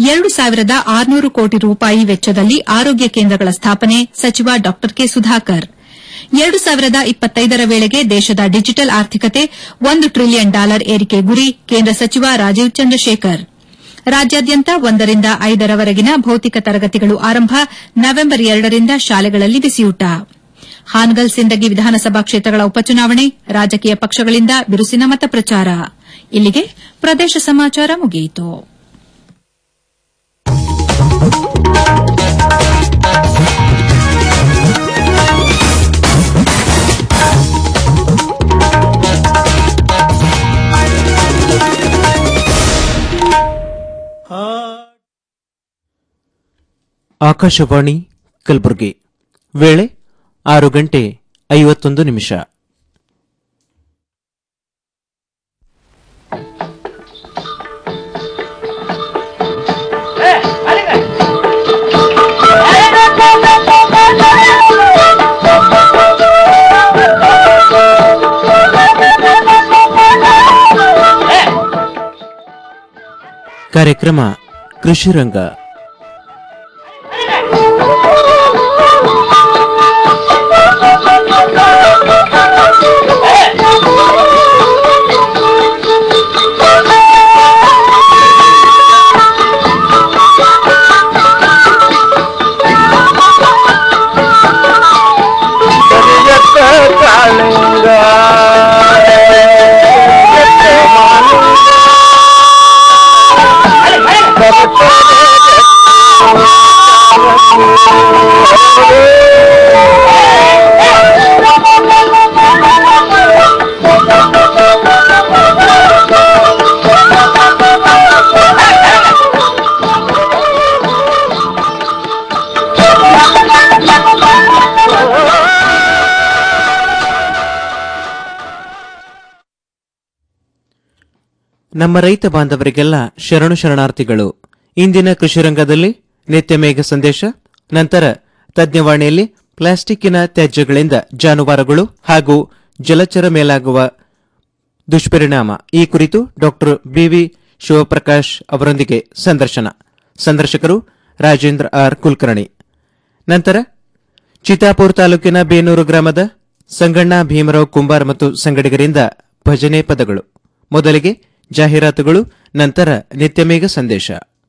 ಎರಡು ಸಾವಿರದ ಆರುನೂರು ಕೋಟಿ ರೂಪಾಯಿ ವೆಚ್ಚದಲ್ಲಿ ಆರೋಗ್ಯ ಕೇಂದ್ರಗಳ ಸ್ಥಾಪನೆ ಸಚಿವ ಡಾ ಕೆ ಸುಧಾಕರ್ ಎರಡು ಸಾವಿರದ ಇಪ್ಪತ್ತೈದರ ವೇಳೆಗೆ ದೇಶದ ಡಿಜಿಟಲ್ ಆರ್ಥಿಕತೆ ಒಂದು ಟ್ರಿಲಿಯನ್ ಡಾಲರ್ ಏರಿಕೆ ಗುರಿ ಕೇಂದ್ರ ಸಚಿವ ರಾಜೀವ್ ಚಂದ್ರಶೇಖರ್ ರಾಜ್ಯಾದ್ಯಂತ ಒಂದರಿಂದ ಐದರವರೆಗಿನ ಭೌತಿಕ ತರಗತಿಗಳು ಆರಂಭ ನವೆಂಬರ್ ಎರಡರಿಂದ ಶಾಲೆಗಳಲ್ಲಿ ಬಿಸಿಯೂಟ ಹಾನಗಲ್ ಸಿಂದಗಿ ವಿಧಾನಸಭಾ ಕ್ಷೇತ್ರಗಳ ಉಪಚುನಾವಣೆ ರಾಜಕೀಯ ಪಕ್ಷಗಳಿಂದ ಬಿರುಸಿನ ಮತ ಪ್ರಚಾರ ಇಲ್ಲಿಗೆ ಪ್ರದೇಶ ಸಮಾಚಾರ ಮುಗಿಯಿತು ಆಕಾಶವಾಣಿ ಕಲಬುರಗಿ ವೇಳೆ ಆರು ಗಂಟೆ ಐವತ್ತೊಂದು ನಿಮಿಷ ಕಾರ್ಯಕ್ರಮ ಕೃಷಿ ರಂಗ ನಮ್ಮ ರೈತ ಬಾಂಧವರಿಗೆಲ್ಲ ಶರಣು ಶರಣಾರ್ಥಿಗಳು ಇಂದಿನ ಕೃಷಿ ರಂಗದಲ್ಲಿ ನಿತ್ಯ ಮೇಘ ಸಂದೇಶ ನಂತರ ತಜ್ಞವಾಣಿಯಲ್ಲಿ ಪ್ಲಾಸ್ಟಿಕ್ಕಿನ ತ್ಯಾಜ್ಯಗಳಿಂದ ಜಾನುವಾರುಗಳು ಹಾಗೂ ಜಲಚರ ಮೇಲಾಗುವ ದುಷ್ಪರಿಣಾಮ ಈ ಕುರಿತು ಡಾಕ್ಟರ್ ಬಿವಿ ಶಿವಪ್ರಕಾಶ್ ಅವರೊಂದಿಗೆ ಸಂದರ್ಶನ ಸಂದರ್ಶಕರು ರಾಜೇಂದ್ರ ಆರ್ ಕುಲಕರ್ಣಿ ನಂತರ ಚಿತಾಪುರ ತಾಲೂಕಿನ ಬೇನೂರು ಗ್ರಾಮದ ಸಂಗಣ್ಣ ಭೀಮರಾವ್ ಕುಂಬಾರ್ ಮತ್ತು ಸಂಗಡಿಗರಿಂದ ಭಜನೆ ಪದಗಳು ಮೊದಲಿಗೆ ಜಾಹೀರಾತುಗಳು ನಂತರ ನಿತ್ಯಮೇಘ ಸಂದೇಶ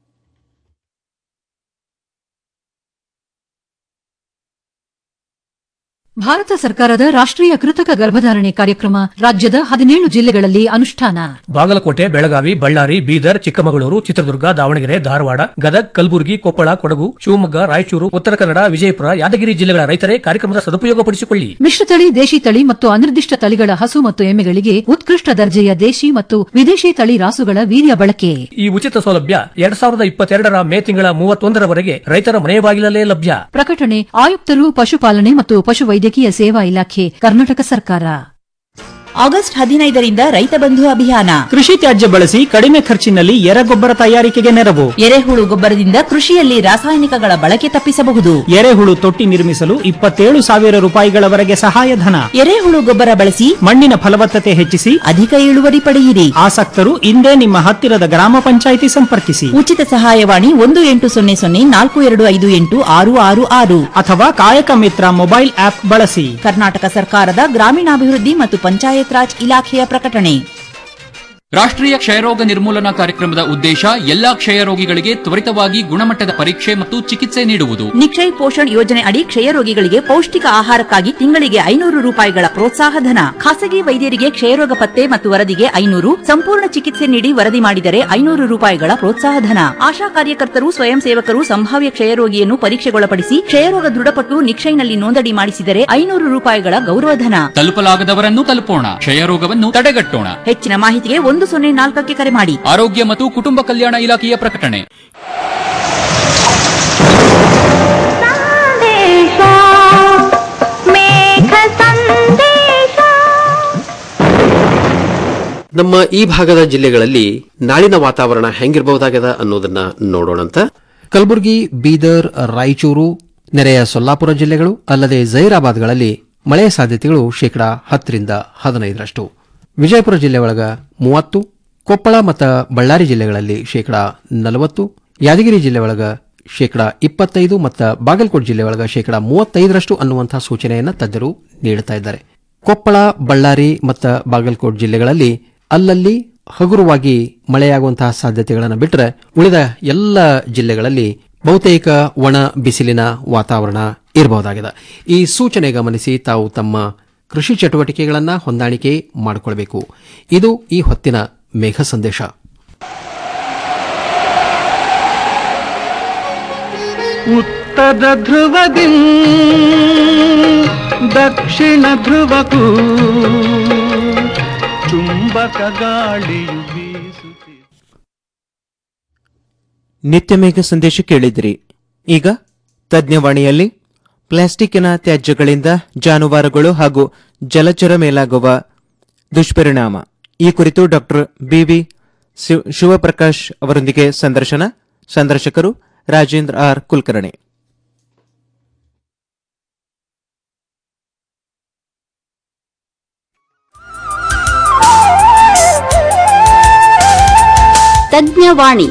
ಭಾರತ ಸರ್ಕಾರದ ರಾಷ್ಟ್ರೀಯ ಕೃತಕ ಗರ್ಭಧಾರಣೆ ಕಾರ್ಯಕ್ರಮ ರಾಜ್ಯದ ಹದಿನೇಳು ಜಿಲ್ಲೆಗಳಲ್ಲಿ ಅನುಷ್ಠಾನ ಬಾಗಲಕೋಟೆ ಬೆಳಗಾವಿ ಬಳ್ಳಾರಿ ಬೀದರ್ ಚಿಕ್ಕಮಗಳೂರು ಚಿತ್ರದುರ್ಗ ದಾವಣಗೆರೆ ಧಾರವಾಡ ಗದಗ್ ಕಲಬುರಗಿ ಕೊಪ್ಪಳ ಕೊಡಗು ಶಿವಮೊಗ್ಗ ರಾಯಚೂರು ಉತ್ತರ ಕನ್ನಡ ವಿಜಯಪುರ ಯಾದಗಿರಿ ಜಿಲ್ಲೆಗಳ ರೈತರೇ ಕಾರ್ಯಕ್ರಮದ ಸದುಪಯೋಗಪಡಿಸಿಕೊಳ್ಳಿ ಮಿಶ್ರತಳಿ ದೇಶಿ ತಳಿ ಮತ್ತು ಅನಿರ್ದಿಷ್ಟ ತಳಿಗಳ ಹಸು ಮತ್ತು ಎಮ್ಮೆಗಳಿಗೆ ಉತ್ಕೃಷ್ಟ ದರ್ಜೆಯ ದೇಶಿ ಮತ್ತು ವಿದೇಶಿ ತಳಿ ರಾಸುಗಳ ವೀರ್ಯ ಬಳಕೆ ಈ ಉಚಿತ ಸೌಲಭ್ಯ ಎರಡ್ ಸಾವಿರದ ಇಪ್ಪತ್ತೆರಡರ ಮೇ ತಿಂಗಳ ಮೂವತ್ತೊಂದರವರೆಗೆ ರೈತರ ಮನೆ ಬಾಗಿಲಲ್ಲೇ ಲಭ್ಯ ಪ್ರಕಟಣೆ ಆಯುಕ್ತರು ಪಶುಪಾಲನೆ ಮತ್ತು ಪಶುವೈದ್ಯಕೀಯ ಸೇವಾ ಇಲಾಖೆ ಕರ್ನಾಟಕ ಸರ್ಕಾರ ಆಗಸ್ಟ್ ಹದಿನೈದರಿಂದ ರೈತ ಬಂಧು ಅಭಿಯಾನ ಕೃಷಿ ತ್ಯಾಜ್ಯ ಬಳಸಿ ಕಡಿಮೆ ಖರ್ಚಿನಲ್ಲಿ ಎರೆಗೊಬ್ಬರ ತಯಾರಿಕೆಗೆ ನೆರವು ಎರೆಹುಳು ಗೊಬ್ಬರದಿಂದ ಕೃಷಿಯಲ್ಲಿ ರಾಸಾಯನಿಕಗಳ ಬಳಕೆ ತಪ್ಪಿಸಬಹುದು ಎರೆಹುಳು ತೊಟ್ಟಿ ನಿರ್ಮಿಸಲು ಇಪ್ಪತ್ತೇಳು ಸಾವಿರ ರೂಪಾಯಿಗಳವರೆಗೆ ಸಹಾಯಧನ ಎರೆಹುಳು ಗೊಬ್ಬರ ಬಳಸಿ ಮಣ್ಣಿನ ಫಲವತ್ತತೆ ಹೆಚ್ಚಿಸಿ ಅಧಿಕ ಇಳುವರಿ ಪಡೆಯಿರಿ ಆಸಕ್ತರು ಇಂದೇ ನಿಮ್ಮ ಹತ್ತಿರದ ಗ್ರಾಮ ಪಂಚಾಯಿತಿ ಸಂಪರ್ಕಿಸಿ ಉಚಿತ ಸಹಾಯವಾಣಿ ಒಂದು ಎಂಟು ಸೊನ್ನೆ ಸೊನ್ನೆ ನಾಲ್ಕು ಎರಡು ಐದು ಎಂಟು ಆರು ಆರು ಆರು ಅಥವಾ ಕಾಯಕ ಮಿತ್ರ ಮೊಬೈಲ್ ಆಪ್ ಬಳಸಿ ಕರ್ನಾಟಕ ಸರ್ಕಾರದ ಗ್ರಾಮೀಣಾಭಿವೃದ್ಧಿ ಮತ್ತು ಪಂಚಾಯತ್ ರಾಜ್ ಇಲಾಖೆಯ ಪ್ರಕಟಣೆ ರಾಷ್ಟ್ರೀಯ ಕ್ಷಯರೋಗ ನಿರ್ಮೂಲನಾ ಕಾರ್ಯಕ್ರಮದ ಉದ್ದೇಶ ಎಲ್ಲಾ ಕ್ಷಯರೋಗಿಗಳಿಗೆ ತ್ವರಿತವಾಗಿ ಗುಣಮಟ್ಟದ ಪರೀಕ್ಷೆ ಮತ್ತು ಚಿಕಿತ್ಸೆ ನೀಡುವುದು ನಿಕ್ಷಯ್ ಪೋಷಣ್ ಯೋಜನೆ ಅಡಿ ಕ್ಷಯರೋಗಿಗಳಿಗೆ ಪೌಷ್ಟಿಕ ಆಹಾರಕ್ಕಾಗಿ ತಿಂಗಳಿಗೆ ಐನೂರು ರೂಪಾಯಿಗಳ ಪ್ರೋತ್ಸಾಹ ಧನ ಖಾಸಗಿ ವೈದ್ಯರಿಗೆ ಕ್ಷಯರೋಗ ಪತ್ತೆ ಮತ್ತು ವರದಿಗೆ ಐನೂರು ಸಂಪೂರ್ಣ ಚಿಕಿತ್ಸೆ ನೀಡಿ ವರದಿ ಮಾಡಿದರೆ ಐನೂರು ರೂಪಾಯಿಗಳ ಪ್ರೋತ್ಸಾಹ ಧನ ಆಶಾ ಕಾರ್ಯಕರ್ತರು ಸ್ವಯಂ ಸೇವಕರು ಸಂಭಾವ್ಯ ಕ್ಷಯರೋಗಿಯನ್ನು ಪರೀಕ್ಷೆಗೊಳಪಡಿಸಿ ಕ್ಷಯರೋಗ ದೃಢಪಟ್ಟು ನಿಕ್ಷಯ್ನಲ್ಲಿ ನೋಂದಣಿ ಮಾಡಿಸಿದರೆ ಐನೂರು ರೂಪಾಯಿಗಳ ಗೌರವಧನ ತಲುಪಲಾಗದವರನ್ನು ತಲುಪೋಣ ಕ್ಷಯರೋಗವನ್ನು ತಡೆಗಟ್ಟೋಣ ಹೆಚ್ಚಿನ ಮಾಹಿತಿಗೆ ಒಂದು ಸೊನ್ನೆ ನಾಲ್ಕಕ್ಕೆ ಕರೆ ಮಾಡಿ ಆರೋಗ್ಯ ಮತ್ತು ಕುಟುಂಬ ಕಲ್ಯಾಣ ಇಲಾಖೆಯ ಪ್ರಕಟಣೆ ನಮ್ಮ ಈ ಭಾಗದ ಜಿಲ್ಲೆಗಳಲ್ಲಿ ನಾಳಿನ ವಾತಾವರಣ ಹೆಂಗಿರಬಹುದಾಗದ ಅನ್ನೋದನ್ನ ನೋಡೋಣಂತ ಕಲಬುರಗಿ ಬೀದರ್ ರಾಯಚೂರು ನೆರೆಯ ಸೊಲ್ಲಾಪುರ ಜಿಲ್ಲೆಗಳು ಅಲ್ಲದೆ ಜೈರಾಬಾದ್ಗಳಲ್ಲಿ ಮಳೆಯ ಸಾಧ್ಯತೆಗಳು ಶೇಕಡಾ ಹತ್ತರಿಂದ ಹದಿನೈದರಷ್ಟು ವಿಜಯಪುರ ಜಿಲ್ಲೆ ಒಳಗ ಮೂವತ್ತು ಕೊಪ್ಪಳ ಮತ್ತು ಬಳ್ಳಾರಿ ಜಿಲ್ಲೆಗಳಲ್ಲಿ ಶೇಕಡಾ ನಲವತ್ತು ಯಾದಗಿರಿ ಜಿಲ್ಲೆ ಒಳಗ ಶೇಕಡಾ ಇಪ್ಪತ್ತೈದು ಮತ್ತು ಬಾಗಲಕೋಟೆ ಜಿಲ್ಲೆ ಒಳಗ ಶೇಕಡಾ ಮೂವತ್ತೈದರಷ್ಟು ಅನ್ನುವಂತಹ ಸೂಚನೆಯನ್ನು ತಜ್ಞರು ನೀಡುತ್ತಾ ಇದ್ದಾರೆ ಕೊಪ್ಪಳ ಬಳ್ಳಾರಿ ಮತ್ತು ಬಾಗಲಕೋಟೆ ಜಿಲ್ಲೆಗಳಲ್ಲಿ ಅಲ್ಲಲ್ಲಿ ಹಗುರವಾಗಿ ಮಳೆಯಾಗುವಂತಹ ಸಾಧ್ಯತೆಗಳನ್ನು ಬಿಟ್ಟರೆ ಉಳಿದ ಎಲ್ಲ ಜಿಲ್ಲೆಗಳಲ್ಲಿ ಬಹುತೇಕ ಒಣ ಬಿಸಿಲಿನ ವಾತಾವರಣ ಇರಬಹುದಾಗಿದೆ ಈ ಸೂಚನೆ ಗಮನಿಸಿ ತಾವು ತಮ್ಮ ಕೃಷಿ ಚಟುವಟಿಕೆಗಳನ್ನು ಹೊಂದಾಣಿಕೆ ಮಾಡಿಕೊಳ್ಬೇಕು ಇದು ಈ ಹೊತ್ತಿನ ಮೇಘ ಸಂದೇಶ ಉತ್ತರ ಧ್ರುವದಿ ದಕ್ಷಿಣ ಧ್ರುವಕ್ಕೂ ಚುಂಬಕ ಗಾಳಿಯು ಬೀಸುತ್ತಿದೆ ನಿತ್ಯ ಮೇಘ ಸಂದೇಶ ಕೇಳಿದಿರಿ ಈಗ ತಜ್ಞವಾಣಿಯಲ್ಲಿ ಪ್ಲಾಸ್ಟಿಕ್ಕಿನ ತ್ಯಾಜ್ಯಗಳಿಂದ ಜಾನುವಾರುಗಳು ಹಾಗೂ ಜಲಚರ ಮೇಲಾಗುವ ದುಷ್ಪರಿಣಾಮ ಈ ಕುರಿತು ಡಾಕ್ಟರ್ ಬಿವಿ ಶಿವ್- ಶಿವಪ್ರಕಾಶ್ ಅವರೊಂದಿಗೆ ಸಂದರ್ಶನ ಸಂದರ್ಶಕರು ರಾಜೇಂದ್ರ ಆರ್ ಕುಲಕರ್ಣಿ ತಜ್ಞವಾಣಿ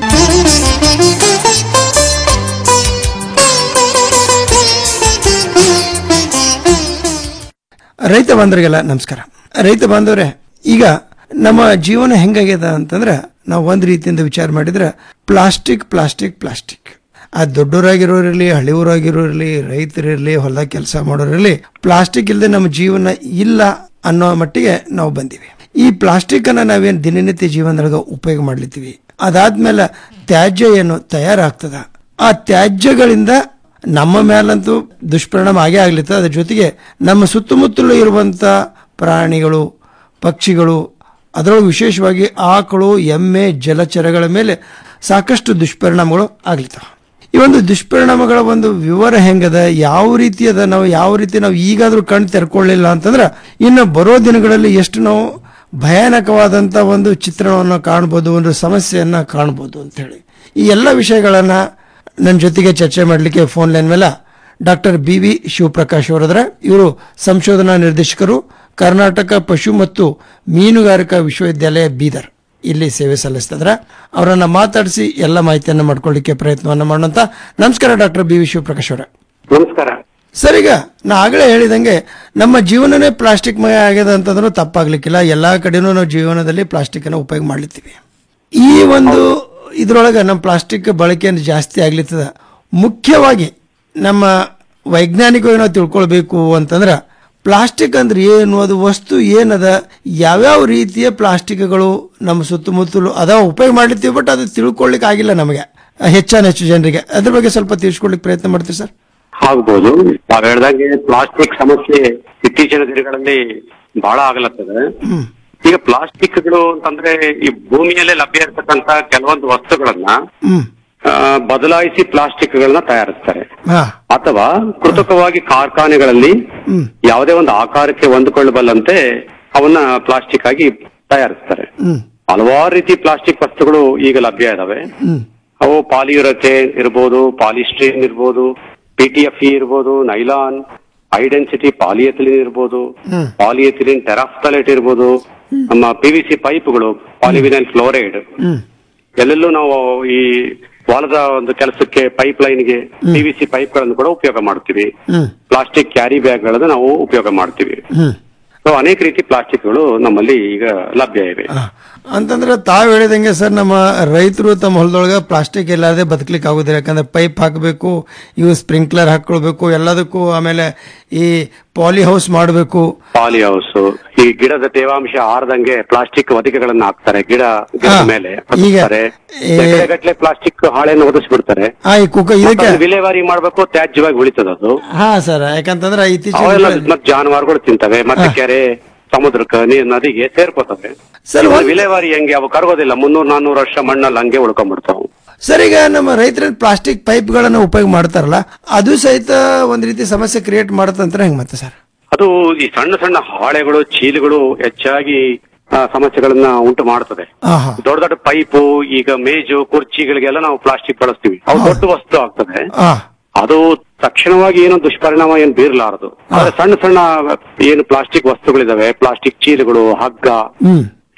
ರೈತ ಬಾಂಧವರಿಗೆಲ್ಲ ನಮಸ್ಕಾರ ರೈತ ಬಾಂಧವರೇ ಈಗ ನಮ್ಮ ಜೀವನ ಹೆಂಗಾಗ್ಯದ ಅಂತಂದ್ರೆ ನಾವು ಒಂದ್ ರೀತಿಯಿಂದ ವಿಚಾರ ಮಾಡಿದ್ರೆ ಪ್ಲಾಸ್ಟಿಕ್ ಪ್ಲಾಸ್ಟಿಕ್ ಪ್ಲಾಸ್ಟಿಕ್ ಆ ದೊಡ್ಡವರಾಗಿರೋರಿರ್ಲಿ ಹಳಿಯವರಾಗಿರೋರಿರ್ಲಿ ರೈತರಿರ್ಲಿ ಹೊಲದಾಗ ಕೆಲಸ ಮಾಡೋರಿರ್ಲಿ ಪ್ಲಾಸ್ಟಿಕ್ ಇಲ್ಲದೆ ನಮ್ಮ ಜೀವನ ಇಲ್ಲ ಅನ್ನೋ ಮಟ್ಟಿಗೆ ನಾವು ಬಂದಿವಿ ಈ ಪ್ಲಾಸ್ಟಿಕ್ ಅನ್ನ ನಾವೇನ್ ದಿನನಿತ್ಯ ಜೀವನದೊಳಗೆ ಉಪಯೋಗ ಮಾಡ್ಲಿತ್ತೀವಿ ಅದಾದ್ಮೇಲೆ ತ್ಯಾಜ್ಯ ಏನು ತಯಾರಾಗ್ತದ ಆ ತ್ಯಾಜ್ಯಗಳಿಂದ ನಮ್ಮ ಮೇಲಂತೂ ದುಷ್ಪರಿಣಾಮ ಆಗೇ ಆಗ್ಲಿತ್ತು ಅದ್ರ ಜೊತೆಗೆ ನಮ್ಮ ಸುತ್ತಮುತ್ತಲು ಇರುವಂತ ಪ್ರಾಣಿಗಳು ಪಕ್ಷಿಗಳು ಅದರೊಳಗೆ ವಿಶೇಷವಾಗಿ ಆಕಳು ಎಮ್ಮೆ ಜಲಚರಗಳ ಮೇಲೆ ಸಾಕಷ್ಟು ದುಷ್ಪರಿಣಾಮಗಳು ಆಗ್ಲಿತ್ತಾವ ಈ ಒಂದು ದುಷ್ಪರಿಣಾಮಗಳ ಒಂದು ವಿವರ ಹೆಂಗದ ಯಾವ ರೀತಿ ಅದ ನಾವು ಯಾವ ರೀತಿ ನಾವು ಈಗಾದ್ರೂ ಕಣ್ ತೆರ್ಕೊಳ್ಳಿಲ್ಲ ಅಂತಂದ್ರೆ ಇನ್ನು ಬರೋ ದಿನಗಳಲ್ಲಿ ಎಷ್ಟು ನಾವು ಭಯಾನಕವಾದಂತ ಒಂದು ಚಿತ್ರಣವನ್ನು ಕಾಣ್ಬೋದು ಒಂದು ಸಮಸ್ಯೆಯನ್ನ ಕಾಣ್ಬೋದು ಅಂತ ಹೇಳಿ ಈ ಎಲ್ಲ ವಿಷಯಗಳನ್ನ ನನ್ನ ಜೊತೆಗೆ ಚರ್ಚೆ ಮಾಡಲಿಕ್ಕೆ ಫೋನ್ ಲೈನ್ ಮೇಲೆ ಡಾಕ್ಟರ್ ಬಿ ವಿ ಶಿವಪ್ರಕಾಶ್ ಅವರದ್ರ ಇವರು ಸಂಶೋಧನಾ ನಿರ್ದೇಶಕರು ಕರ್ನಾಟಕ ಪಶು ಮತ್ತು ಮೀನುಗಾರಿಕಾ ವಿಶ್ವವಿದ್ಯಾಲಯ ಬೀದರ್ ಇಲ್ಲಿ ಸೇವೆ ಸಲ್ಲಿಸ್ತಿದ್ರ ಅವರನ್ನ ಮಾತಾಡಿಸಿ ಎಲ್ಲ ಮಾಹಿತಿಯನ್ನು ಮಾಡ್ಕೊಳ್ಳಿಕ್ಕೆ ಪ್ರಯತ್ನವನ್ನ ಮಾಡೋಂತ ನಮಸ್ಕಾರ ಡಾಕ್ಟರ್ ಬಿ ವಿ ಶಿವಪ್ರಕಾಶ್ ಅವರ ನಮಸ್ಕಾರ ಸರ್ ಈಗ ನಾ ಆಗಲೇ ಹೇಳಿದಂಗೆ ನಮ್ಮ ಜೀವನನೇ ಪ್ಲಾಸ್ಟಿಕ್ ಮಯ ಆಗಿದೆ ಅಂತಂದ್ರೂ ತಪ್ಪಾಗ್ಲಿಕ್ಕಿಲ್ಲ ಎಲ್ಲಾ ಕಡೆನೂ ನಾವು ಜೀವನದಲ್ಲಿ ಪ್ಲಾಸ್ಟಿಕ್ ಅನ್ನು ಉಪಯೋಗ ಮಾಡ್ಲಿತ್ತೀವಿ ಈ ಒಂದು ಇದ್ರೊಳಗೆ ನಮ್ಮ ಪ್ಲಾಸ್ಟಿಕ್ ಬಳಕೆಯನ್ನು ಜಾಸ್ತಿ ಆಗ್ಲಿತ್ತದ ಮುಖ್ಯವಾಗಿ ನಮ್ಮ ವೈಜ್ಞಾನಿಕವಾಗಿ ನಾವು ತಿಳ್ಕೊಳ್ಬೇಕು ಅಂತಂದ್ರೆ ಪ್ಲಾಸ್ಟಿಕ್ ಅಂದ್ರೆ ಏನು ಅದು ವಸ್ತು ಏನದ ಯಾವ್ಯಾವ ರೀತಿಯ ಪ್ಲಾಸ್ಟಿಕ್ಗಳು ನಮ್ಮ ಸುತ್ತಮುತ್ತಲು ಅದಾವ ಉಪಯೋಗ ಮಾಡ್ಲಿತ್ತೀವಿ ಬಟ್ ಅದು ತಿಳ್ಕೊಳ್ಳಿಕ್ಕೆ ಆಗಿಲ್ಲ ನಮಗೆ ಹೆಚ್ಚಾನ ಹೆಚ್ಚು ಜನರಿಗೆ ಅದ್ರ ಬಗ್ಗೆ ಸ್ವಲ್ಪ ತಿಳಿಸ್ಕೊಡ್ಲಿಕ್ಕೆ ಪ್ರಯತ್ನ ಮಾಡ್ತೀವಿ ಸರ್ ಆಗ್ಬೋದು ತಾವ್ ಹೇಳ್ದಂಗೆ ಪ್ಲಾಸ್ಟಿಕ್ ಸಮಸ್ಯೆ ಇತ್ತೀಚಿನ ದಿನಗಳಲ್ಲಿ ಬಹಳ ಆಗ್ಲತ್ತದ ಈಗ ಪ್ಲಾಸ್ಟಿಕ್ಗಳು ಅಂತಂದ್ರೆ ಈ ಭೂಮಿಯಲ್ಲೇ ಲಭ್ಯ ಇರತಕ್ಕಂತ ಕೆಲವೊಂದು ವಸ್ತುಗಳನ್ನ ಹ್ಮ್ ಆ, ಬದಲಾಯಿಸಿ ಪ್ಲಾಸ್ಟಿಕ್ ಗಳನ್ನ ತಯಾರಿಸ್ತಾರೆ ಹಾ ಅಥವಾ ಕೃತಕವಾಗಿ ಕಾರ್ಖಾನೆಗಳಲ್ಲಿ ಹ್ಮ್ ಯಾವುದೇ ಒಂದು ಆಕಾರಕ್ಕೆ ಹೊಂದಿಕೊಳ್ಳಬಲ್ಲಂತೆ ಅವನ್ನ ಪ್ಲಾಸ್ಟಿಕ್ ಆಗಿ ತಯಾರಿಸ್ತಾರೆ ಹ್ಮ್ ಹಲವಾರು ರೀತಿ ಪ್ಲಾಸ್ಟಿಕ್ ವಸ್ತುಗಳು ಈಗ ಲಭ್ಯ ಇದಾವೆ ಹ್ಮ್ ಅವು ಪಾಲಿಯುರಥೇನ್ ಇರ್ಬೋದು ಪಾಲಿಸ್ಟ್ರೀನ್ ಇರ್ಬೋದು ಪಿಟಿಎಫ್ ಇರ್ಬೋದು ನೈಲಾನ್ ಹೈ ಡೆನ್ಸಿಟಿ ಪಾಲಿಎಥಿಲಿನ್ ಇರ್ಬೋದು ಹ್ಮ್. ಪಾಲಿಎಥಿಲಿನ್ ಟೆರಾಫ್ತಲೇಟ್ ಇರ್ಬೋದು ನಮ್ಮ ಪಿವಿಸಿ ಪೈಪ್ಗಳು ಪಾಲಿವಿನೈಲ್ ಫ್ಲೋರೈಡ್ ಹ್ಮ್ ಎಲ್ಲೆಲ್ಲೂ ನಾವು ಈ ಹೊಲದ ಒಂದು ಕೆಲಸಕ್ಕೆ ಪೈಪ್ ಲೈನ್ಗೆ ಪಿವಿಸಿ ಪೈಪ್ ಗಳನ್ನು ಕೂಡ ಉಪಯೋಗ ಮಾಡ್ತೀವಿ ಹ್ಮ್ ಪ್ಲಾಸ್ಟಿಕ್ ಕ್ಯಾರಿ ಬ್ಯಾಗ್ ಗಳನ್ನು ನಾವು ಉಪಯೋಗ ಮಾಡ್ತೀವಿ ಹ್ಮ್ ಸೊ ಅನೇಕ ರೀತಿ ಪ್ಲಾಸ್ಟಿಕ್ಗಳು ನಮ್ಮಲ್ಲಿ ಈಗ ಲಭ್ಯ ಇವೆ ಅಂತಂದ್ರೆ ತಾವ್ ಹೇಳಿದಂಗೆ ಸರ್ ನಮ್ಮ ರೈತರು ತಮ್ಮ ಹೊಲದೊಳಗೆ ಪ್ಲಾಸ್ಟಿಕ್ ಇಲ್ಲದೆ ಬದುಕಲಿಕ್ಕೆ ಆಗುದಿಲ್ಲ ಯಾಕಂದ್ರೆ ಪೈಪ್ ಹಾಕಬೇಕು ಇವು ಸ್ಪ್ರಿಂಕ್ಲರ್ ಹಾಕೊಳ್ಬೇಕು ಎಲ್ಲದಕ್ಕೂ ಆಮೇಲೆ ಈ ಪಾಲಿ ಹೌಸ್ ಮಾಡಬೇಕು ಪಾಲಿ ಹೌಸ್ ಈ ಗಿಡದ ತೇವಾಂಶ ಆರದಂಗೆ ಪ್ಲಾಸ್ಟಿಕ್ ಹೊದಿಕೆಗಳನ್ನ ಹಾಕ್ತಾರೆ ಗಿಡ ಗಿಡದ ಮೇಲೆ ಹೊದಿಸ್ತಾರೆ ಈ- ಗಟ್ಟಲೆ ಪ್ಲಾಸ್ಟಿಕ್ ಹಾಳೆಯನ್ನು ಒದಿಸ್ಬಿಡ್ತಾರೆ ಆ ಈ ಕುಕ್ಕ ಇದಕ್ಕೆ ಮತ್ತೆ ಅದನ್ನ ವಿಲೇವಾರಿ ಮಾಡ್ಬೇಕು ತ್ಯಾಜ್ಯವಾಗಿ ಉಳಿತದ ಅದು ಹಾ ಸರ್ ಯಾಕಂತಂದ್ರೆ ಅವೆಲ್ಲ ಇತ್ತೀಚೆಗೆ ಮತ್ತೆ ಜಾನುವಾರುಗಳು ತಿಂತವೆ ಮತ್ತೆ ಕೆರೆ ಸಮುದ್ರಕ್ಕೆ ನೀರ್ ನದಿಗೆ ಸೇರ್ಕೋತವೆ ಸರ್, ಇವಾಗ ಒಂದ್- ವಿಲೇವಾರಿ ಹೆಂಗೆ ಅವು ಕರಗೋದಿಲ್ಲ ಮುನ್ನೂರ್ ನಾನ್ನೂರು ವರ್ಷ ಮಣ್ಣಲ್ಲಿ ಹಂಗೆ ಉಳ್ಕೊಂಡ್ಬಿಡ್ತಾವು ಸರ್ ಈಗ ನಮ್ಮ ರೈತರ ಪ್ಲಾಸ್ಟಿಕ್ ಪೈಪ್ಗಳನ್ನ ಉಪಯೋಗ ಮಾಡ್ತಾರಲ್ಲ ಅದು ಸಹಿತ ಒಂದ್ ರೀತಿ ಸಮಸ್ಯೆ ಕ್ರಿಯೇಟ್ ಮಾಡತ್ತಂದ್ರೆ ಹೆಂಗ್ ಮತ್ತೆ ಸರ್ ಅದು ಈ ಸಣ್ಣ ಸಣ್ಣ ಹಾಳೆಗಳು ಚೀಲಗಳು ಹೆಚ್ಚಾಗಿ ಆ, ಸಮಸ್ಯೆಗಳನ್ನ ಉಂಟು ಮಾಡ್ತದೆ ಆಹಾ ದೊಡ್ಡ ದೊಡ್ಡ ಪೈಪು ಈಗ ಮೇಜು ಕುರ್ಚಿಗಳಿಗೆಲ್ಲ ನಾವು ಪ್ಲಾಸ್ಟಿಕ್ ಬಳಸ್ತೀವಿ ಅವು ದೊಡ್ಡ ವಸ್ತು ಆಗ್ತದೆ ಆ ಅದು ತಕ್ಷಣವಾಗಿ ಏನು ದುಷ್ಪರಿಣಾಮ ಏನು ಬೀರಲಾರದು ಆದ್ರೆ ಸಣ್ಣ ಸಣ್ಣ ಏನು ಪ್ಲಾಸ್ಟಿಕ್ ವಸ್ತುಗಳಿದಾವೆ ಪ್ಲಾಸ್ಟಿಕ್ ಚೀಲಗಳು ಹಗ್ಗ ಹ್ಮ್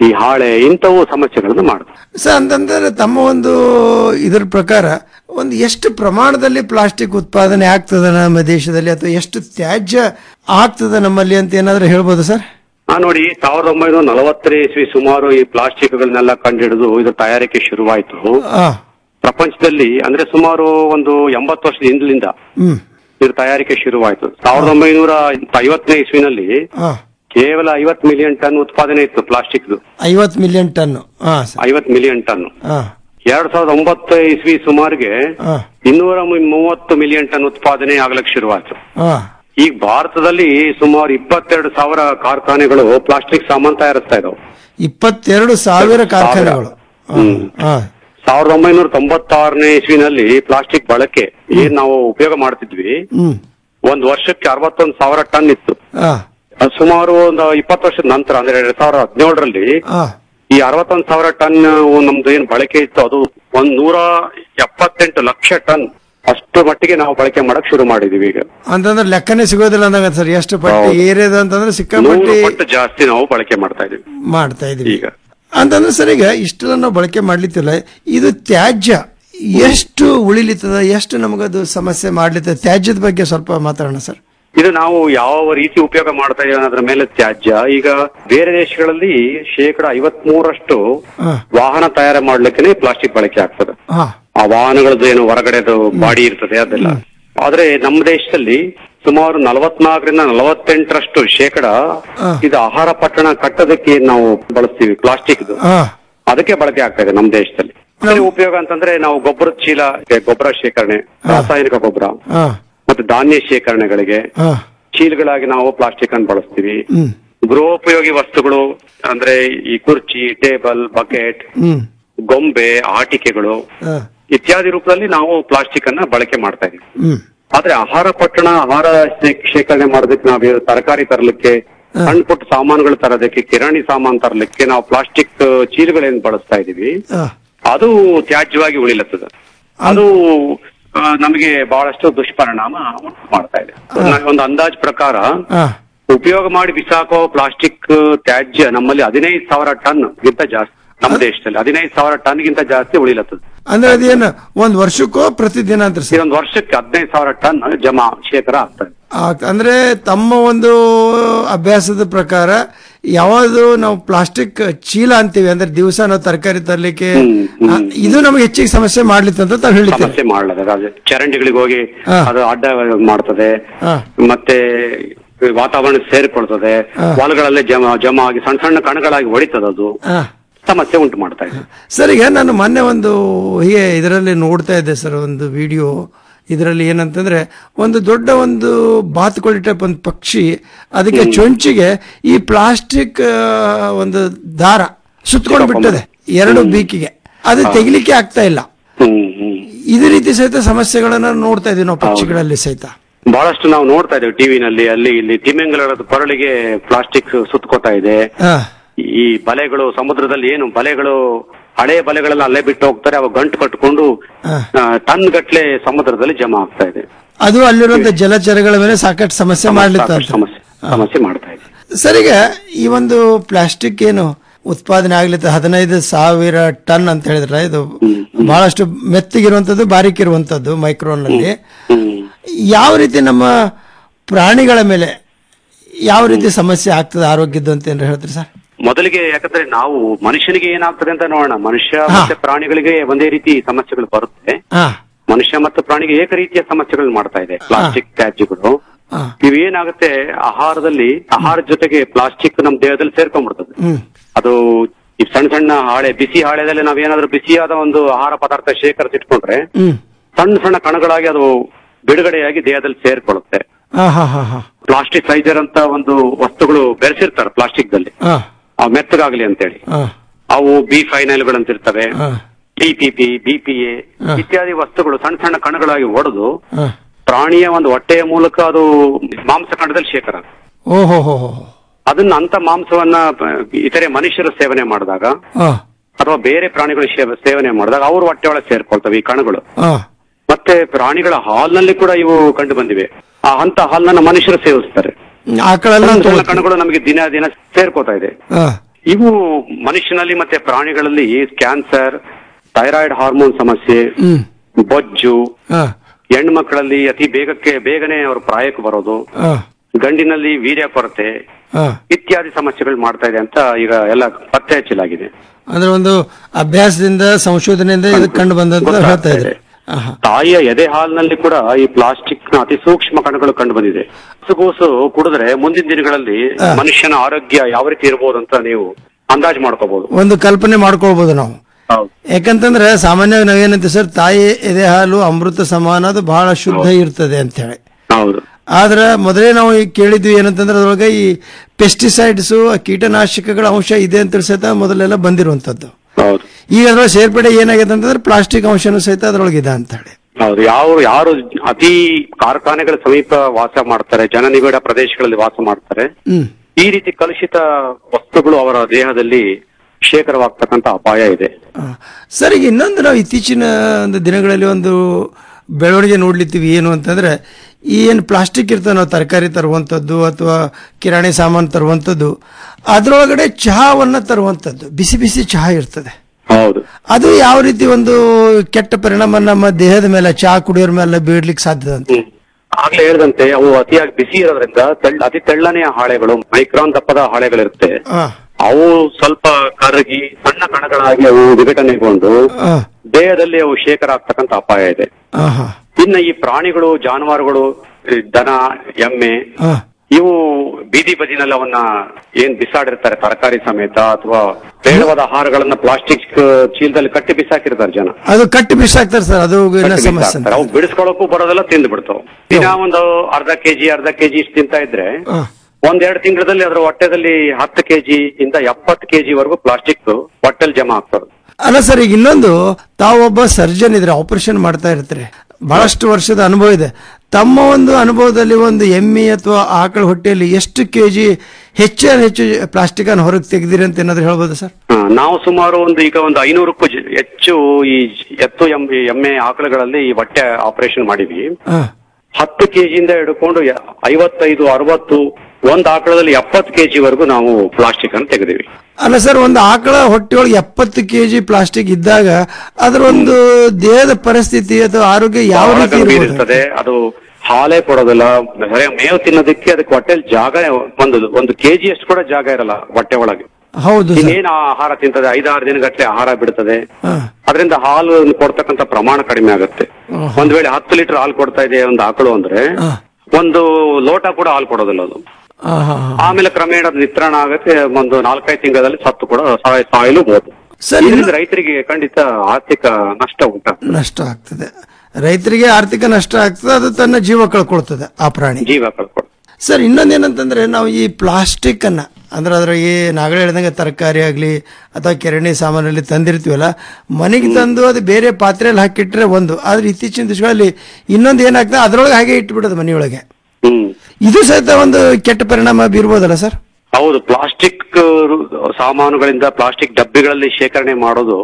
ಈ ಹಾಳೆ ಇಂಥವು ಸಮಸ್ಯೆಗಳನ್ನು ಮಾಡುತ್ತೆ ಸರ್ ಅಂತಂದ್ರೆ ತಮ್ಮ ಒಂದು ಇದರ ಪ್ರಕಾರ ಒಂದು ಎಷ್ಟು ಪ್ರಮಾಣದಲ್ಲಿ ಪ್ಲಾಸ್ಟಿಕ್ ಉತ್ಪಾದನೆ ಆಗ್ತದೆ ನಮ್ಮ ದೇಶದಲ್ಲಿ ಅಥವಾ ಎಷ್ಟು ತ್ಯಾಜ್ಯ ಆಗ್ತದೆ ನಮ್ಮಲ್ಲಿ ಅಂತ ಏನಾದ್ರೂ ಹೇಳ್ಬೋದು ಸರ್ ಆ ನೋಡಿ ಸಾವಿರದ ಒಂಬೈನೂರ ನಲವತ್ತನೇ ಇಸ್ವಿ ಸುಮಾರು ಈ ಪ್ಲಾಸ್ಟಿಕ್ಗಳನ್ನೆಲ್ಲ ಕಂಡುಹಿಡಿದು ಇದು ತಯಾರಿಕೆ ಶುರುವಾಯಿತು ಆ, ಪ್ರಪಂಚದಲ್ಲಿ ಅಂದ್ರೆ ಸುಮಾರು ಒಂದು ಎಂಬತ್ತು ವರ್ಷದ ಹಿಂದಿನಿಂದ ಹ್ಮ್ ಇದು ತಯಾರಿಕೆ ಶುರುವಾಯಿತು ಸಾವಿರದ ಒಂಬೈನೂರ ಐವತ್ತನೇ ಇಸ್ವಿನಲ್ಲಿ ಆ, ಕೇವಲ ಐವತ್ ಮಿಲಿಯನ್ ಟನ್ ಉತ್ಪಾದನೆ ಇತ್ತು ಪ್ಲಾಸ್ಟಿಕ್ ಐವತ್ ಮಿಲಿಯನ್ ಟನ್ ಹಾ ಸರ್ ಐವತ್ ಮಿಲಿಯನ್ ಟನ್ ಹಾ ಎರಡ್ ಸಾವಿರದ ಒಂಬತ್ತು ಇಸ್ವಿ ಸುಮಾರಿಗೆ ಹಾ ಇನ್ನೂರ ಮೂವತ್ತು ಮಿಲಿಯನ್ ಟನ್ ಉತ್ಪಾದನೆ ಆಗ್ಲಕ್ ಶುರುವಾಯ್ತು ಹಾ ಈಗ ಭಾರತದಲ್ಲಿ ಸುಮಾರು ಇಪ್ಪತ್ತೆರಡು ಸಾವಿರ ಕಾರ್ಖಾನೆಗಳು ಪ್ಲಾಸ್ಟಿಕ್ ಸಾಮಾನ್ ತಯಾರಿಸ್ತಾ ಇದಾವೆ ಇಪ್ಪತ್ತೆರಡು ಸಾವಿರ ಕಾರ್ಖಾನೆಗಳು ಹ್ಮ್. ಹಾ ಸಾವಿರದ ಒಂಬೈನೂರ ತೊಂಬತ್ತಾರನೇ ಇಸ್ವಿನಲ್ಲಿ ಪ್ಲಾಸ್ಟಿಕ್ ಬಳಕೆ ಏನ್ ನಾವು ಉಪಯೋಗ ಮಾಡ್ತಿದ್ವಿ ಹ್ಮ್ ಒಂದ್ ವರ್ಷಕ್ಕೆ ಅರವತ್ತೊಂದು ಸಾವಿರ ಟನ್ ಇತ್ತು ಹಾ ಅದು ಸುಮಾರು ಒಂದು ಇಪ್ಪತ್ತು ವರ್ಷದ ನಂತರ ಅಂದ್ರೆ ಎರಡ್ ಸಾವಿರದ ಹದಿನೇಳರಲ್ಲಿ ಹಾ ಈ ಅರವತ್ತೊಂದು ಸಾವಿರ ಟನ್ ನಮ್ದು ಏನ್ ಬಳಕೆ ಇತ್ತು ಅದು ಒಂದ್ ನೂರ ಎಪ್ಪತ್ತೆಂಟು ಲಕ್ಷ ಟನ್ ಅಷ್ಟು ಮಟ್ಟಿಗೆ ನಾವು ಬಳಕೆ ಮಾಡಕ್ ಶುರು ಮಾಡಿದೀವಿ ಈಗ ಅಂತಂದ್ರೆ ಲೆಕ್ಕನೇ ಸಿಗೋದಿಲ್ಲ ಅಂದಾಗ ಸರ್ ಎಷ್ಟು ಪಟ್ಟಿ ಹೌದು. ಏರಿಯಾದ ಅಂತಂದ್ರೆ ನೂರು ಸಿಕ್ಕಾಪಟ್ಟಿ ಪಟ್ಟು ಜಾಸ್ತಿ ನಾವು ಬಳಕೆ ಮಾಡ್ತಾ ಇದೀವಿ ಮಾಡ್ತಾ ಇದೀವಿ ಈಗ ಅಂತಂದ್ರೆ ಸರ್ ಈಗ ಇಷ್ಟೆಲ್ಲ ನಾವು ಬಳಕೆ ಮಾಡ್ಲಿತ್ತಿಲ್ಲ ಇದು ತ್ಯಾಜ್ಯ ಎಷ್ಟು ಉಳಿಲಿತ್ತದ ಎಷ್ಟು ನಮಗದು ಸಮಸ್ಯೆ ಮಾಡ್ಲಿತ್ತದ ತ್ಯಾಜ್ಯದ ಬಗ್ಗೆ ಸ್ವಲ್ಪ ಮಾತಾಡೋಣ ಸರ್ ಇದು ನಾವು ಯಾವ ರೀತಿ ಉಪಯೋಗ ಮಾಡ್ತಾ ಇದೀವಿ ಅನ್ನೋದ್ರ ಮೇಲೆ ತ್ಯಾಜ್ಯ ಈಗ ಬೇರೆ ದೇಶಗಳಲ್ಲಿ ಶೇಕಡ ಐವತ್ ಮೂರಷ್ಟು ಹಾ ವಾಹನ ತಯಾರು ಮಾಡ್ಲಿಕ್ಕೆ ಪ್ಲಾಸ್ಟಿಕ್ ಬಳಕೆ ಆಗ್ತದೆ ಹಾ ಆ ವಾಹನಗಳದ್ದು ಏನು ಹೊರಗಡೆದು ಬಾಡಿ ಇರ್ತದೆ ಅದೆಲ್ಲ ಆದ್ರೆ ನಮ್ಮ ದೇಶದಲ್ಲಿ ಸುಮಾರು ನಲವತ್ನಾಲ್ಕರಿಂದ ನಲವತ್ತೆಂಟರಷ್ಟು ಶೇಕಡ ಹಾ. ಇದು ಆಹಾರ ಪಟ್ಟಣ ಕಟ್ಟೋದಕ್ಕೆ ನಾವು ಬಳಸ್ತೀವಿ ಪ್ಲಾಸ್ಟಿಕ್ ಹಾ ಅದಕ್ಕೆ ಬಳಕೆ ಆಗ್ತಾ ಇದೆ ನಮ್ಮ ದೇಶದಲ್ಲಿ ಅದ್ರ ಉಪಯೋಗ ಅಂತಂದ್ರೆ ನಾವು ಗೊಬ್ಬರದ ಚೀಲ ಗೊಬ್ಬರ ಶೇಖರಣೆ ರಾಸಾಯನಿಕ ಗೊಬ್ಬರ ಹಾ ಮತ್ತೆ ಧಾನ್ಯ ಶೇಖರಣೆಗಳಿಗೆ ಹಾ ಚೀಲಗಳಾಗಿ ನಾವು ಪ್ಲಾಸ್ಟಿಕ್ ಅನ್ನು ಬಳಸ್ತೀವಿ ಹ್ಮ್ ಗೃಹೋಪಯೋಗಿ ವಸ್ತುಗಳು ಅಂದ್ರೆ ಈ ಕುರ್ಚಿ ಟೇಬಲ್ ಬಕೆಟ್ ಹ್ಮ್ ಗೊಂಬೆ ಆಟಿಕೆಗಳು ಹಾ ಇತ್ಯಾದಿ ರೂಪದಲ್ಲಿ ನಾವು ಪ್ಲಾಸ್ಟಿಕ್ ಅನ್ನ ಬಳಕೆ ಮಾಡ್ತಾ ಇದೀವಿ ಹ್ಮ್ ಆದ್ರೆ ಆಹಾರ ಪಟ್ಟಣ ಆಹಾರ ಶೇ- ಶೇಖರಣೆ ಮಾಡೋದಕ್ಕೆ ನಾವು ತರಕಾರಿ ತರಲಿಕ್ಕೆ ಸಣ್ಣ ಪುಟ್ಟ ಸಾಮಾನುಗಳು ತರೋದಕ್ಕೆ ಕಿರಾಣಿ ಸಾಮಾನು ತರಲಿಕ್ಕೆ ನಾವು ಪ್ಲಾಸ್ಟಿಕ್ ಚೀಲಗಳೇನ್ ಬಳಸ್ತಾ ಇದೀವಿ ಹಾ ಅದು ತ್ಯಾಜ್ಯವಾಗಿ ಉಳಿಲತ್ತದ ಅದು ಆ, ನಮಗೆ ಬಹಳಷ್ಟು ದುಷ್ಪರಿಣಾಮ ಉಂಟು ಮಾಡ್ತಾ ಇದೆ ನನಗೆ ಒಂದು ಅಂದಾಜ್ ಪ್ರಕಾರ ಹಾ ಉಪಯೋಗ ಮಾಡಿ ಬಿಸಾಕೋ ಪ್ಲಾಸ್ಟಿಕ್ ತ್ಯಾಜ್ಯ ನಮ್ಮಲ್ಲಿ ಹದಿನೈದು ಸಾವಿರ ಟನ್ ಗಿಂತ ಜಾಸ್ತಿ ನಮ್ಮ ದೇಶದಲ್ಲಿ ಹದಿನೈದು ಸಾವಿರ ಟನ್ ಗಿಂತ ಜಾಸ್ತಿ ಉಳಿಲತ್ತದ ಅಂದ್ರೆ ಅದೇನು ಒಂದ್ ವರ್ಷಕ್ಕೋ ಪ್ರತಿದಿನ ಅಂತ ಸರ್ ಇದೊಂದು ವರ್ಷಕ್ಕೆ ಹದಿನೈದು ಸಾವಿರ ಟನ್ ಜಮಾ ಶೇಖರ ಆಗ್ತದೆ ಆ- ಅಂದ್ರೆ ತಮ್ಮ ಒಂದು ಅಭ್ಯಾಸದ ಪ್ರಕಾರ ಯಾವುದು ನಾವು ಪ್ಲಾಸ್ಟಿಕ್ ಚೀಲ ಅಂತೀವಿ ಅಂದ್ರೆ ದಿವಸ ನಾವು ತರಕಾರಿ ತರ್ಲಿಕ್ಕೆ ಆ, ಇದು ನಮಗೆ ಹೆಚ್ಚಿಗೆ ಸಮಸ್ಯೆ ಮಾಡ್ಲಿತ್ತು ಅಂತ ತಾವು ಹೇಳಿದ್ದೀರಿ ಸಮಸ್ಯೆ ಮಾಡಲದ ಅದು ಚರಂಡಿಗಳಿಗೆ ಹೋಗಿ ಹಾ. ಅದು ಅಡ್ಡ ಮಾಡ್ತದೆ ಹಾ. ಮತ್ತೆ ವಾತಾವರಣ ಸೇರಿಕೊಳ್ತದೆ ಹೊಲಗಳಲ್ಲೇ ಜಮಾ ಜಮಾ ಆಗಿ ಸಣ್ಣ ಸಣ್ಣ ಕಣಗಳಾಗಿ ಹೊಡಿತದ ಅದು ಹಾ. ಸಮಸ್ಯೆ ಉಂಟು ಮಾಡ್ತಾ ಇದೆ ಸರ್ ಈಗ ನಾನು ಮೊನ್ನೆ ಒಂದು ಹೀಗೆ ಇದರಲ್ಲಿ ನೋಡ್ತಾ ಇದ್ದೆ ಸರ್ ಒಂದು ವಿಡಿಯೋ ಇದರಲ್ಲಿ ಏನಂತಂದ್ರೆ ಒಂದು ದೊಡ್ಡ ಒಂದು ಬಾತುಕೋಳಿ ಟೈಪ್ ಒಂದು ಪಕ್ಷಿ ಅದಕ್ಕೆ ಚೊಂಚಿಗೆ ಈ ಪ್ಲಾಸ್ಟಿಕ್ ಒಂದು ದಾರ ಸುತ್ಕೊಂಡು ಬಿಟ್ಟದೆ ಎರಡು ಬೀಕಿಗೆ ಅದು ತೆಗಿಲಿಕ್ಕೆ ಆಗ್ತಾ ಇಲ್ಲ ಹ್ಮ್ ಹ್ಮ್ ಇದೇ ರೀತಿ ಸಹಿತ ಸಮಸ್ಯೆಗಳನ್ನ ನೋಡ್ತಾ ಇದೀವಿ ನಾವು ಪಕ್ಷಿಗಳಲ್ಲಿ ಸಹಿತ ಬಹಳಷ್ಟು ನಾವು ನೋಡ್ತಾ ಇದ್ದೇವೆ ಟಿವಿನಲ್ಲಿ ಅಲ್ಲಿ ಇಲ್ಲಿ ತಿಮಿಂಗಲದ ಕೊರಳಿಗೆ ಪ್ಲಾಸ್ಟಿಕ್ ಸುತ್ತಕೋತಾ ಇದೆ ಹಾ ಈ ಬಲೆಗಳು ಸಮುದ್ರದಲ್ಲಿ ಏನು ಬಲೆಗಳು ಹಳೆ ಬಲೆಗಳೆಲ್ಲ ಅಲ್ಲೇ ಬಿಟ್ಟು ಹೋಗ್ತಾರೆ ಅವಾಗ ಗಂಟು ಕಟ್ಕೊಂಡು ಹಾ. ಟನ್ ಗಟ್ಲೆ ಸಮುದ್ರದಲ್ಲಿ ಜಮಾ ಆಗ್ತಾ ಇದೆ ಅದು ಅಲ್ಲಿರುವಂತ ಜಲಚರಗಳ ಮೇಲೆ ಸಾಕಷ್ಟು ಸಮಸ್ಯೆ ಮಾಡ್ಲಿತ್ತ ಸಾಕಷ್ಟು ಸಮಸ್ಯೆ ಸಮಸ್ಯೆ ಮಾಡ್ತಾ ಇದೆ ಸರ್ ಈಗ ಈ ಒಂದು ಪ್ಲಾಸ್ಟಿಕ್ ಏನು ಉತ್ಪಾದನೆ ಆಗ್ಲಿತ್ತ ಹದಿನೈದು ಸಾವಿರ ಟನ್ ಅಂತ ಹೇಳಿದ್ರೆ ಇದು ಬಹಳಷ್ಟು ಮೆತ್ತಗಿರುವಂತದ್ದು ಬಾರಿಕ್ ಇರುವಂತದ್ದು ಮೈಕ್ರೋನ್ ನಲ್ಲಿ ಯಾವ ರೀತಿ ನಮ್ಮ ಪ್ರಾಣಿಗಳ ಮೇಲೆ ಯಾವ ರೀತಿ ಸಮಸ್ಯೆ ಆಗ್ತದೆ ಆರೋಗ್ಯದ್ದು ಅಂತ ಏನಾರ ಹೇಳ್ತೀರಿ ಸರ್ ಮೊದಲಿಗೆ ಯಾಕಂದ್ರೆ ನಾವು ಮನುಷ್ಯನಿಗೆ ಏನಾಗ್ತದೆ ಅಂತ ನೋಡೋಣ ಮನುಷ್ಯ ಮತ್ತೆ ಪ್ರಾಣಿಗಳಿಗೆ ಒಂದೇ ರೀತಿ ಸಮಸ್ಯೆಗಳು ಬರುತ್ತೆ ಹಾ ಮನುಷ್ಯ ಮತ್ತು ಪ್ರಾಣಿಗೆ ಏಕ ರೀತಿಯ ಸಮಸ್ಯೆಗಳು ಮಾಡ್ತಾ ಇದೆ ಪ್ಲಾಸ್ಟಿಕ್ ತ್ಯಾಜ್ಯಗಳು ಹಾ. ಇವೇನಾಗುತ್ತೆ ಆಹಾರದಲ್ಲಿ ಆಹಾರದ ಜೊತೆಗೆ ಪ್ಲಾಸ್ಟಿಕ್ ನಮ್ ದೇಹದಲ್ಲಿ ಸೇರ್ಕೊಂಡ್ಬಿಡ್ತದೆ ಹ್ಮ್ ಅದು ಈ ಸಣ್ಣ ಸಣ್ಣ ಹಾಳೆ ಬಿಸಿ ಹಾಳೆದಲ್ಲಿ ನಾವೇನಾದ್ರೂ ಬಿಸಿಯಾದ ಒಂದು ಆಹಾರ ಪದಾರ್ಥ ಶೇಖರಿಸಿಟ್ಕೊಂಡ್ರೆ ಹ್ಮ್ ಸಣ್ಣ ಸಣ್ಣ ಕಣಗಳಾಗಿ ಅದು ಬಿಡುಗಡೆಯಾಗಿ ದೇಹದಲ್ಲಿ ಸೇರ್ಕೊಳ್ಳುತ್ತೆ ಹಾ ಹಾ ಹಾ ಹಾ ಪ್ಲಾಸ್ಟಿಕ್ ಸೈಜರ್ ಅಂತ ಒಂದು ವಸ್ತುಗಳು ಬೆರೆಸಿರ್ತಾರೆ ಪ್ಲಾಸ್ಟಿಕ್ ದಲ್ಲಿ ಹಾ ಅವು ಮೆತ್ತಗಾಗ್ಲಿ ಅಂತೇಳಿ ಹಾ ಅವು ಬಿ ಫೈನಲ್ಗಳಂತ ಇರ್ತವೆ ಹಾ ಟಿಪಿಪಿ ಬಿಪಿಎ ಹಾ. ಇತ್ಯಾದಿ ವಸ್ತುಗಳು ಸಣ್ಣ ಸಣ್ಣ ಕಣಗಳಾಗಿ ಒಡೆದು ಹಾ ಪ್ರಾಣಿಯ ಒಂದು ಹೊಟ್ಟೆಯ ಮೂಲಕ ಅದು ಮಾಂಸಖಂಡದಲ್ಲಿ ಶೇಖರ ಆಗುತ್ತೆ. ಓಹೋ ಹೋ ಹೋ ಅದನ್ನ ಅಂತ ಮಾಂಸವನ್ನ ಪ- ಇತರೆ ಮನುಷ್ಯರು ಸೇವನೆ ಮಾಡಿದಾಗ ಹಾ ಅಥವಾ ಬೇರೆ ಪ್ರಾಣಿಗಳು ಶೇ- ಸೇವನೆ ಮಾಡಿದಾಗ ಅವ್ರ ಹೊಟ್ಟೆ ಒಳಗೆ ಸೇರ್ಕೊಳ್ತವೆ ಈ ಕಣಗಳು ಹಾ ಮತ್ತೆ ಪ್ರಾಣಿಗಳ ಹಾಲ್ನಲ್ಲಿ ಕೂಡ ಇವು ಕಂಡು ಬಂದಿವೆ ಆ ಅಂತ ಹಾಲ್ನನ್ನ ಮನುಷ್ಯರು ಸೇವಿಸ್ತಾರೆ ಆಕಳೆಲ್ಲ ಸಣ್ಣ ಸಣ್ಣ ತಗೋತೀವಿ. ಕಣಗಳು ನಮಗೆ ದಿನ ದಿನ ಸೇರ್ಕೋತಾ ಇದೆ ಹಾ ಇವು ಮನುಷ್ಯನಲ್ಲಿ ಮತ್ತೆ ಪ್ರಾಣಿಗಳಲ್ಲಿ ಕ್ಯಾನ್ಸರ್ ಥೈರಾಯ್ಡ್ ಹಾರ್ಮೋನ್ ಸಮಸ್ಯೆ ಹ್ಮ್ ಬೊಜ್ಜು ಹಾ ಹೆಣ್ಮಕ್ಳಲ್ಲಿ ಅತಿ ಬೇಗಕ್ಕೆ ಬೇಗನೆ ಅವ್ರ ಪ್ರಾಯಕ್ಕೆ ಬರೋದು ಹಾ ಗಂಡಿನಲ್ಲಿ ವೀರ್ಯ ಕೊರತೆ ಹಾ ಇತ್ಯಾದಿ ಸಮಸ್ಯೆಗಳು ಮಾಡ್ತಾ ಇದೆ ಅಂತ ಈಗ ಎಲ್ಲ ಪತ್ತೆ ಹಚ್ಚಲಾಗಿದೆ ಅಂದ್ರೆ ಒಂದು ಅಭ್ಯಾಸದಿಂದ ಸಂಶೋಧನೆಯಿಂದ ಇದು ಕಂಡು ಬಂದಂತ ಹೇಳ್ತಾ ಇದ್ರೆ ತಾಯಿಯ ಎದೆ ಹಾಲಿನಲ್ಲಿ ಕೂಡ ಈ ಪ್ಲಾಸ್ಟಿಕ್ ನ ಅತಿ ಸೂಕ್ಷ್ಮ ಕಣಗಳು ಕಂಡು ಬಂದಿದೆ ಹಸುಗೂಸು ಕುಡಿದ್ರೆ ಮುಂದಿನ ದಿನಗಳಲ್ಲಿ ಮನುಷ್ಯನ ಆರೋಗ್ಯ ಯಾವ ರೀತಿ ಇರಬಹುದು ಅಂತ ನೀವು ಅಂದಾಜು ಮಾಡ್ಕೋಬಹುದು ಒಂದು ಕಲ್ಪನೆ ಮಾಡ್ಕೊಳ್ಬಹುದು ನಾವು ಹೌದು ಯಾಕಂತಂದ್ರೆ ಸಾಮಾನ್ಯವಾಗಿ ನಾವೇನಂತ ಸರ್ ತಾಯಿ ಎದೆ ಹಾಲು ಅಮೃತ ಸಮಾನ ಅದು ಬಹಳ ಶುದ್ಧ ಇರ್ತದೆ ಅಂತ ಹೇಳಿ ಹೌದು ಆದ್ರೆ ಮೊದಲೇ ನಾವು ಈಗ ಕೇಳಿದ್ವಿ ಏನಂತಂದ್ರೆ ಅದ್ರೊಳಗೆ ಈ ಪೆಸ್ಟಿಸೈಡ್ಸ್ ಕೀಟನಾಶಕಗಳ ಅಂಶ ಇದೆ ಅಂತ ಸಹಿತ ಮೊದಲೆಲ್ಲ ಬಂದಿರುವಂತದ್ದು ಹೌದು ಈಗ ಅದ್ರೊಳಗೆ ಸೇರ್ಪಡೆ ಏನಾಗಿದೆ ಅಂತಂದ್ರೆ ಪ್ಲಾಸ್ಟಿಕ್ ಅಂಶನೂ ಸಹಿತ ಅದ್ರೊಳಗೆ ಇದೆ ಅಂತ ಹೇಳಿ ಹೌದು ಯಾವ ಯಾರು ಅತಿ ಕಾರ್ಖಾನೆಗಳ ಸಮೀಪ ವಾಸ ಮಾಡ್ತಾರೆ ಜನನಿಬಿಡ ಪ್ರದೇಶಗಳಲ್ಲಿ ವಾಸ ಮಾಡ್ತಾರೆ ಹ್ಮ್ ಈ ರೀತಿ ಕಲುಷಿತ ವಸ್ತುಗಳು ಅವರ ದೇಹದಲ್ಲಿ ಶೇಖರವಾಗ್ತಕ್ಕಂತ ಅಪಾಯ ಇದೆ ಸರ್ ಈಗ ಇನ್ನೊಂದು ನಾವು ಇತ್ತೀಚಿನ ಒಂದು ದಿನಗಳಲ್ಲಿ ಒಂದು ಬೆಳವಣಿಗೆ ನೋಡ್ಲಿತ್ತೀವಿ ಏನು ಅಂತಂದ್ರೆ ಈ ಏನು ಪ್ಲಾಸ್ಟಿಕ್ ಇರ್ತದೆ ನಾವು ತರಕಾರಿ ತರುವಂಥದ್ದು ಅಥವಾ ಕಿರಾಣಿ ಸಾಮಾನು ತರುವಂಥದ್ದು ಅದರೊಳಗಡೆ ಚಹಾವನ್ನ ತರುವಂಥದ್ದು ಬಿಸಿ ಬಿಸಿ ಚಹಾ ಇರ್ತದೆ ಹೌದು ಅದು ಯಾವ ರೀತಿ ಒಂದು ಕೆಟ್ಟ ಪರಿಣಾಮ ನಮ್ಮ ದೇಹದ ಮೇಲೆ ಚಹಾ ಕುಡಿಯೋರ ಮೇಲೆ ಬೀಳ್ಲಿಕ್ಕೆ ಸಾಧ್ಯದ ಅಂತ ಆಗ್ಲೇ ಹೇಳಿದಂತೆ ಅವು ಅತಿಯಾಗಿ ಬಿಸಿ ಇರೋದ್ರಿಂದ ತೆಳ್ಳ ಅತಿ ತೆಳ್ಳನೆಯ ಹಾಳೆಗಳು ಮೈಕ್ರಾನ್ ದಪ್ಪದ ಹಾಳೆಗಳಿರುತ್ತೆ ಹಾ ಅವು ಸ್ವಲ್ಪ ಕರಗಿ ಸಣ್ಣ ಕಣಗಳಾಗಿ ಅವು ವಿಘಟನೆಗೊಂಡು ಹಾ ದೇಹದಲ್ಲಿ ಅವು ಶೇಖರ ಆಗ್ತಕ್ಕಂತ ಅಪಾಯ ಇದೆ ಹಾ ಹಾ ಇನ್ನು ಈ ಪ್ರಾಣಿಗಳು ಜಾನುವಾರುಗಳು ಈ ದನ ಎಮ್ಮೆ ಹಾ ಇವು ಬೀದಿ ಬದಿನಲ್ಲಿ ಅವನ್ನ ಏನ್ ಬಿಸಾಡಿರ್ತಾರೆ ತರಕಾರಿ ಸಮೇತ ಅಥವಾ ಬೇಡವಾದ ಆಹಾರಗಳನ್ನ ಪ್ಲಾಸ್ಟಿಕ್ ಚೀಲದಲ್ಲಿ ಕಟ್ಟಿ ಬಿಸಾಕಿರ್ತಾರೆ ಜನ ಅದು ಕಟ್ಟಿ ಬಿಸಾಕ್ತಾರೆ ಸರ್ ಅದು ಇನ್ನೂ ಕಟ್ಟಿ ಸಮಸ್ಯೆ ಬಿಸಾಕ್ತಾರೆ. ಅವು ಬಿಡಿಸ್ಕೊಳಕ್ಕೂ ಬರೋದೆಲ್ಲ ತಿಂದು ಬಿಡ್ತಾವ ದಿನ ಒಂದು ಅರ್ಧ ಕೆಜಿ ಅರ್ಧ ಕೆಜಿ ಇಷ್ಟು ತಿಂತಾ ಇದ್ರೆ ಹಾ. ಒಂದೆರಡು ತಿಂಗಳಲ್ಲಿ ಅದ್ರ ಹೊಟ್ಟೆದಲ್ಲಿ ಹತ್ತು ಕೆಜಿ ಇಂದ ಎಪ್ಪತ್ತು ಕೆಜಿ ವರೆಗೂ ಪ್ಲಾಸ್ಟಿಕ್ ಹೊಟ್ಟೆಲ್ ಜಮಾ ಆಗ್ತದೆ ಅಲ್ಲ ಸರ್ ಈಗ ಇನ್ನೊಂದು ತಾವೊಬ್ಬ ಸರ್ಜನ್ ಇದ್ರೆ ಆಪರೇಷನ್ ಮಾಡ್ತಾ ಇರ್ತಾರೆ ಬಹಳಷ್ಟು ವರ್ಷದ ಅನುಭವ ಇದೆ ತಮ್ಮ ಒಂದು ಅನುಭವದಲ್ಲಿ ಒಂದು ಎಮ್ಮೆ ಅಥವಾ ಆಕಳ ಹೊಟ್ಟೆಯಲ್ಲಿ ಎಷ್ಟು ಕೆಜಿ ಹೆಚ್ಚು ಹೆಚ್ಚು ಪ್ಲಾಸ್ಟಿಕ್ ಅನ್ನು ಹೊರಗೆ ತೆಗೆದಿರಿ ಅಂತ ಏನಾದ್ರು ಹೇಳ್ಬೋದು ಸರ್ ಹ, ನಾವು ಸುಮಾರು ಒಂದು ಈಗ ಒಂದು ಐನೂರಕ್ಕೂ ಜ- ಹೆಚ್ಚು ಈ ಎತ್ತು ಎಮ್ಮೆ ಎಮ್ಮೆ ಆಕಳುಗಳಲ್ಲಿ ಈ ಹೊಟ್ಟೆ ಆಪರೇಷನ್ ಮಾಡಿದ್ವಿ ಹಾ. ಹತ್ತು ಕೆಜಿಯಿಂದ ಹಿಡ್ಕೊಂಡು ಯ- ಐವತ್ತೈದು ಅರವತ್ತು ಒಂದ್ ಆಕಳದಲ್ಲಿ ಎಪ್ಪತ್ತು ಕೆಜಿ ವರೆಗೂ ನಾವು ಪ್ಲಾಸ್ಟಿಕ್ ಅನ್ನು ತೆಗೆದಿವಿ ಅಲ್ಲ ಸರ್ ಒಂದು ಆಕಳ ಹೊಟ್ಟೆಯೊಳಗೆ ಎಪ್ಪತ್ತು ಕೆಜಿ ಪ್ಲಾಸ್ಟಿಕ್ ಇದ್ದಾಗ ಅದರ ಒಂದು ದೇಹದ ಪರಿಸ್ಥಿತಿ ಅಥವಾ ಆರೋಗ್ಯ ಯಾವ ಬಹಳ ರೀತಿ ಗಂಭೀರ ಇರ್ಬೋದು ಇರ್ತದೆ ಅದು ಹಾಲೇ ಕೊಡೋದಿಲ್ಲ ಬರೀ ಮೇವು ತಿನ್ನೋದಕ್ಕೆ ಅದಕ್ಕೆ ಹೊಟ್ಟೆಲಿ ಜಾಗ ಒಂದು ಒಂದು ಕೆಜಿ ಅಷ್ಟು ಕೂಡ ಜಾಗ ಇರಲ್ಲ ಹೊಟ್ಟೆ ಒಳಗೆ ಹೌದು ಸರ್ ಇನ್ನೇನು ಆಹಾರ ತಿಂತದೆ ಐದಾರು ದಿನಗಟ್ಟಲೆ ಆಹಾರ ಬಿಡ್ತದೆ ಹಾ. ಅದರಿಂದ ಹಾಲು ಕೊಡ್ತಕ್ಕಂತ ಪ್ರಮಾಣ ಕಡಿಮೆ ಆಗುತ್ತೆ ಒಂದ್ ವೇಳೆ ಹತ್ತು ಲೀಟರ್ ಹಾಲು ಕೊಡ್ತಾ ಇದೆ ಒಂದು ಆಕಳು ಅಂದ್ರೆ ಒಂದು ಲೋಟ ಕೂಡ ಹಾಲು ಕೊಡೋದಿಲ್ಲ ಅದು ಹಾ, ಹಾ, ಹಾ. ಆಮೇಲೆ ಕ್ರಮೇಣ ಅದು ನಿತ್ರಣ ಆಗುತ್ತೆ ಒಂದು ನಾಲ್ಕೈದು ತಿಂಗಳಲ್ಲಿ ಸತ್ತು ಕೂಡ ಸಾಯ- ಸಾಯಲೂಬಹುದು ಸರ್, ಇದರಿಂದ ರೈತರಿಗೆ ಖಂಡಿತ ಆರ್ಥಿಕ ನಷ್ಟ ಉಂಟಾಗ್ತದೆ ನಷ್ಟ ಆಗ್ತದೆ ರೈತರಿಗೆ ಆರ್ಥಿಕ ನಷ್ಟ ಆಗ್ತದೆ ಅದು ತನ್ನ ಜೀವ ಕಳ್ಕೊಳ್ತದೆ ಆ ಪ್ರಾಣಿ ಜೀವ ಕಳ್ಕೊಂಡು ಸರ್ ಇನ್ನೊಂದೇನಂತಂದ್ರೆ ನಾವು ಈ ಪ್ಲಾಸ್ಟಿಕ್ ಅನ್ನ ಅಂದ್ರೆ ಅದ್ರಾಗೆ ನಾಗಳೆ ಹೇಳ್ದಂಗೆ ತರಕಾರಿ ಆಗಲಿ ಅಥವಾ ಕಿರಾಣಿ ಸಾಮಾನಲ್ಲಿ ತಂದಿರ್ತೀವಲ್ಲ ಮನೆಗೆ ತಂದು ಅದು ಬೇರೆ ಪಾತ್ರೆಯಲ್ಲಿ ಹಾಕಿಟ್ರೆ ಒಂದು ಆದ್ರೆ ಇತ್ತೀಚಿನ ದಿವಸಗಳಲ್ಲಿ ಇನ್ನೊಂದು ಏನಾಗ್ತದೆ ಅದರೊಳಗೆ ಹಾಗೆ ಇಟ್ಬಿಡೋದು ಮನೆಯೊಳಗೆ ಹ್ಮ್ ಇದು ಸಹಿತ ಒಂದು ಕೆಟ್ಟ ಪರಿಣಾಮ ಬೀರ್ಬೋದಲ್ಲ ಸರ್ ಹೌದು ಪ್ಲಾಸ್ಟಿಕ್ ಸಾಮಾನುಗಳಿಂದ ಪ್ಲಾಸ್ಟಿಕ್ ಡಬ್ಬಿಗಳಲ್ಲಿ ಶೇಖರಣೆ ಮಾಡೋದು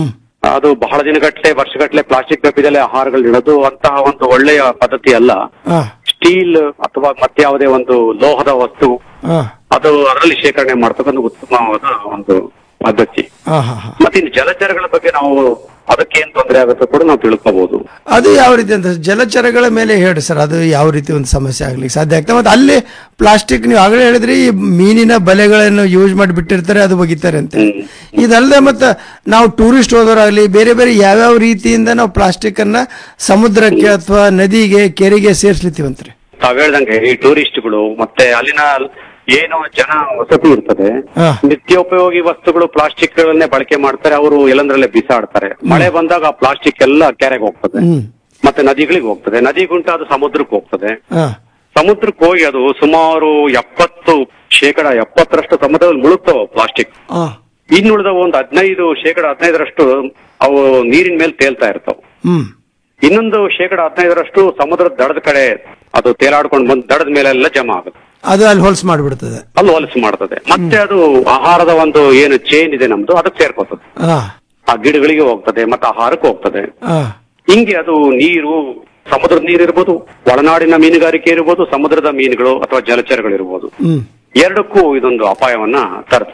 ಅದು ಬಹಳ ದಿನಗಟ್ಟಲೆ ವರ್ಷಗಟ್ಟಲೆ ಪ್ಲಾಸ್ಟಿಕ್ ಡಬ್ಬಿದಲ್ಲಿ ಆಹಾರಗಳು ಇಡೋದು ಅಂತಹ ಒಂದು ಒಳ್ಳೆಯ ಪದ್ಧತಿ ಅಲ್ಲ ಹಾ ಸ್ಟೀಲ್ ಅಥವಾ ಮತ್ಯಾವುದೇ ಒಂದು ಲೋಹದ ವಸ್ತು ಹಾ ಅದು ಅದರಲ್ಲಿ ಶೇಖರಣೆ ಮಾಡ್ತಕ್ಕಂಥ ಉತ್ತಮವಾದ ಒಂದು ಪದ್ಧತಿ ಹಾ ಹಾ ಹಾ ಮತ್ತೆ ಇನ್ನು ಜಲಚರಗಳ ಬಗ್ಗೆ ನಾವು ಅದಕ್ಕೆ ಏನ್ ತೊಂದರೆ ಆಗುತ್ತೆ ಕೂಡ ನಾವು ತಿಳ್ಕೋಬಹುದು ಅದು ಯಾವ ರೀತಿ ಅಂತ ಜಲಚರಗಳ ಮೇಲೆ ಹೇಳಿ ಸರ್ ಅದು ಯಾವ ರೀತಿ ಒಂದು ಸಮಸ್ಯೆ ಆಗ್ಲಿಕ್ಕೆ ಸಾಧ್ಯ ಆಗ್ತದೆ ಮತ್ತೆ ಅಲ್ಲಿ ಪ್ಲಾಸ್ಟಿಕ್ ನೀವು ಆಗಲೇ ಹೇಳಿದ್ರಿ ಈ ಮೀನಿನ ಬಲೆಗಳನ್ನು ಯೂಸ್ ಮಾಡಿ ಬಿಟ್ಟಿರ್ತಾರೆ ಅದು ಒಗಿತಾರೆ ಅಂತ ಇದಲ್ಲದೆ ಮತ್ತೆ ನಾವು ಟೂರಿಸ್ಟ್ ಹೋದವರಾಗ್ಲಿ ಬೇರೆ ಬೇರೆ ಯಾವ್ಯಾವ ರೀತಿಯಿಂದ ನಾವು ಪ್ಲಾಸ್ಟಿಕ್ ಅನ್ನ ಸಮುದ್ರಕ್ಕೆ ಅಥವಾ ನದಿಗೆ ಕೆರೆಗೆ ಸೇರಿಸ್ಲಿತ್ತೀವಂತ್ರಿ ತಾವ್ ಹೇಳ್ದಂಗೆ ಈ ಟೂರಿಸ್ಟ್ಗಳು ಮತ್ತೆ ಅಲ್ಲಿನ ಏನು ಜನ ವಸತಿ ಇರ್ತದೆ ಹಾ. ನಿತ್ಯೋಪಯೋಗಿ ವಸ್ತುಗಳು ಪ್ಲಾಸ್ಟಿಕ್ ಗಳನ್ನೇ ಬಳಕೆ ಮಾಡ್ತಾರೆ ಅವರು ಎಲ್ಲಂದ್ರಲ್ಲೇ ಬಿಸಾಡ್ತಾರೆ ಮಳೆ ಬಂದಾಗ ಆ ಪ್ಲಾಸ್ಟಿಕ್ ಎಲ್ಲ ಕೆರೆಗೆ ಹೋಗ್ತದೆ ಹ್ಮ್ ಮತ್ತೆ ನದಿಗಳಿಗೆ ಹೋಗ್ತದೆ ನದಿಗುಂಟ ಅದು ಸಮುದ್ರಕ್ಕೆ ಹೋಗ್ತದೆ ಹಾ ಸಮುದ್ರಕ್ಕೆ ಹೋಗಿ ಅದು ಸುಮಾರು ಎಪ್ಪತ್ತು ಶೇಕಡ ಎಪ್ಪತ್ತರಷ್ಟು ಸಮುದ್ರದಲ್ಲಿ ಮುಳುಗ್ತಾವ ಪ್ಲಾಸ್ಟಿಕ್ ಹಾ ಇನ್ನುಳಿದ ಒಂದು ಹದಿನೈದು ಶೇಕಡ ಹದಿನೈದರಷ್ಟು ಅವು ನೀರಿನ ಮೇಲೆ ತೇಲ್ತಾ ಇರ್ತಾವ ಹ್ಮ್ ಇನ್ನೊಂದು ಶೇಕಡ ಹದಿನೈದರಷ್ಟು ಸಮುದ್ರದ ದಡದ ಕಡೆ ಅದು ತೇಲಾಡ್ಕೊಂಡು ಬಂದು ದಡದ ಮೇಲೆಲ್ಲ ಜಮಾ ಆಗುತ್ತೆ ಅದು ಅಲ್ಲಿ ಹೊಲ್ಸ್ ಮಾಡಿಬಿಡ್ತದೆ ಅಲ್ಲಿ ಹೊಲಸು ಮಾಡ್ತದೆ ಮತ್ತೆ ಅದು ಆಹಾರದ ಒಂದು ಏನು ಚೇನ್ ಇದೆ ನಮ್ದು ಅದಕ್ಕೆ ಸೇರ್ಕೋತದೆ ಹಾ ಆ ಗಿಡಗಳಿಗೆ ಹೋಗ್ತದೆ ಮತ್ತೆ ಆಹಾರಕ್ಕೆ ಹೋಗ್ತದೆ ಹಾ ಹಿಂಗೆ ಅದು ನೀರು ಸಮುದ್ರದ ನೀರು ಇರ್ಬೋದು ಒಳನಾಡಿನ ಮೀನುಗಾರಿಕೆ ಇರ್ಬೋದು ಸಮುದ್ರದ ಮೀನುಗಳು ಅಥವಾ ಜಲಚರಗಳು ಇರ್ಬೋದು ಹ್ಮ್ ಎರಡಕ್ಕೂ ಇದೊಂದು ಅಪಾಯವನ್ನ ತರ್ತದೆ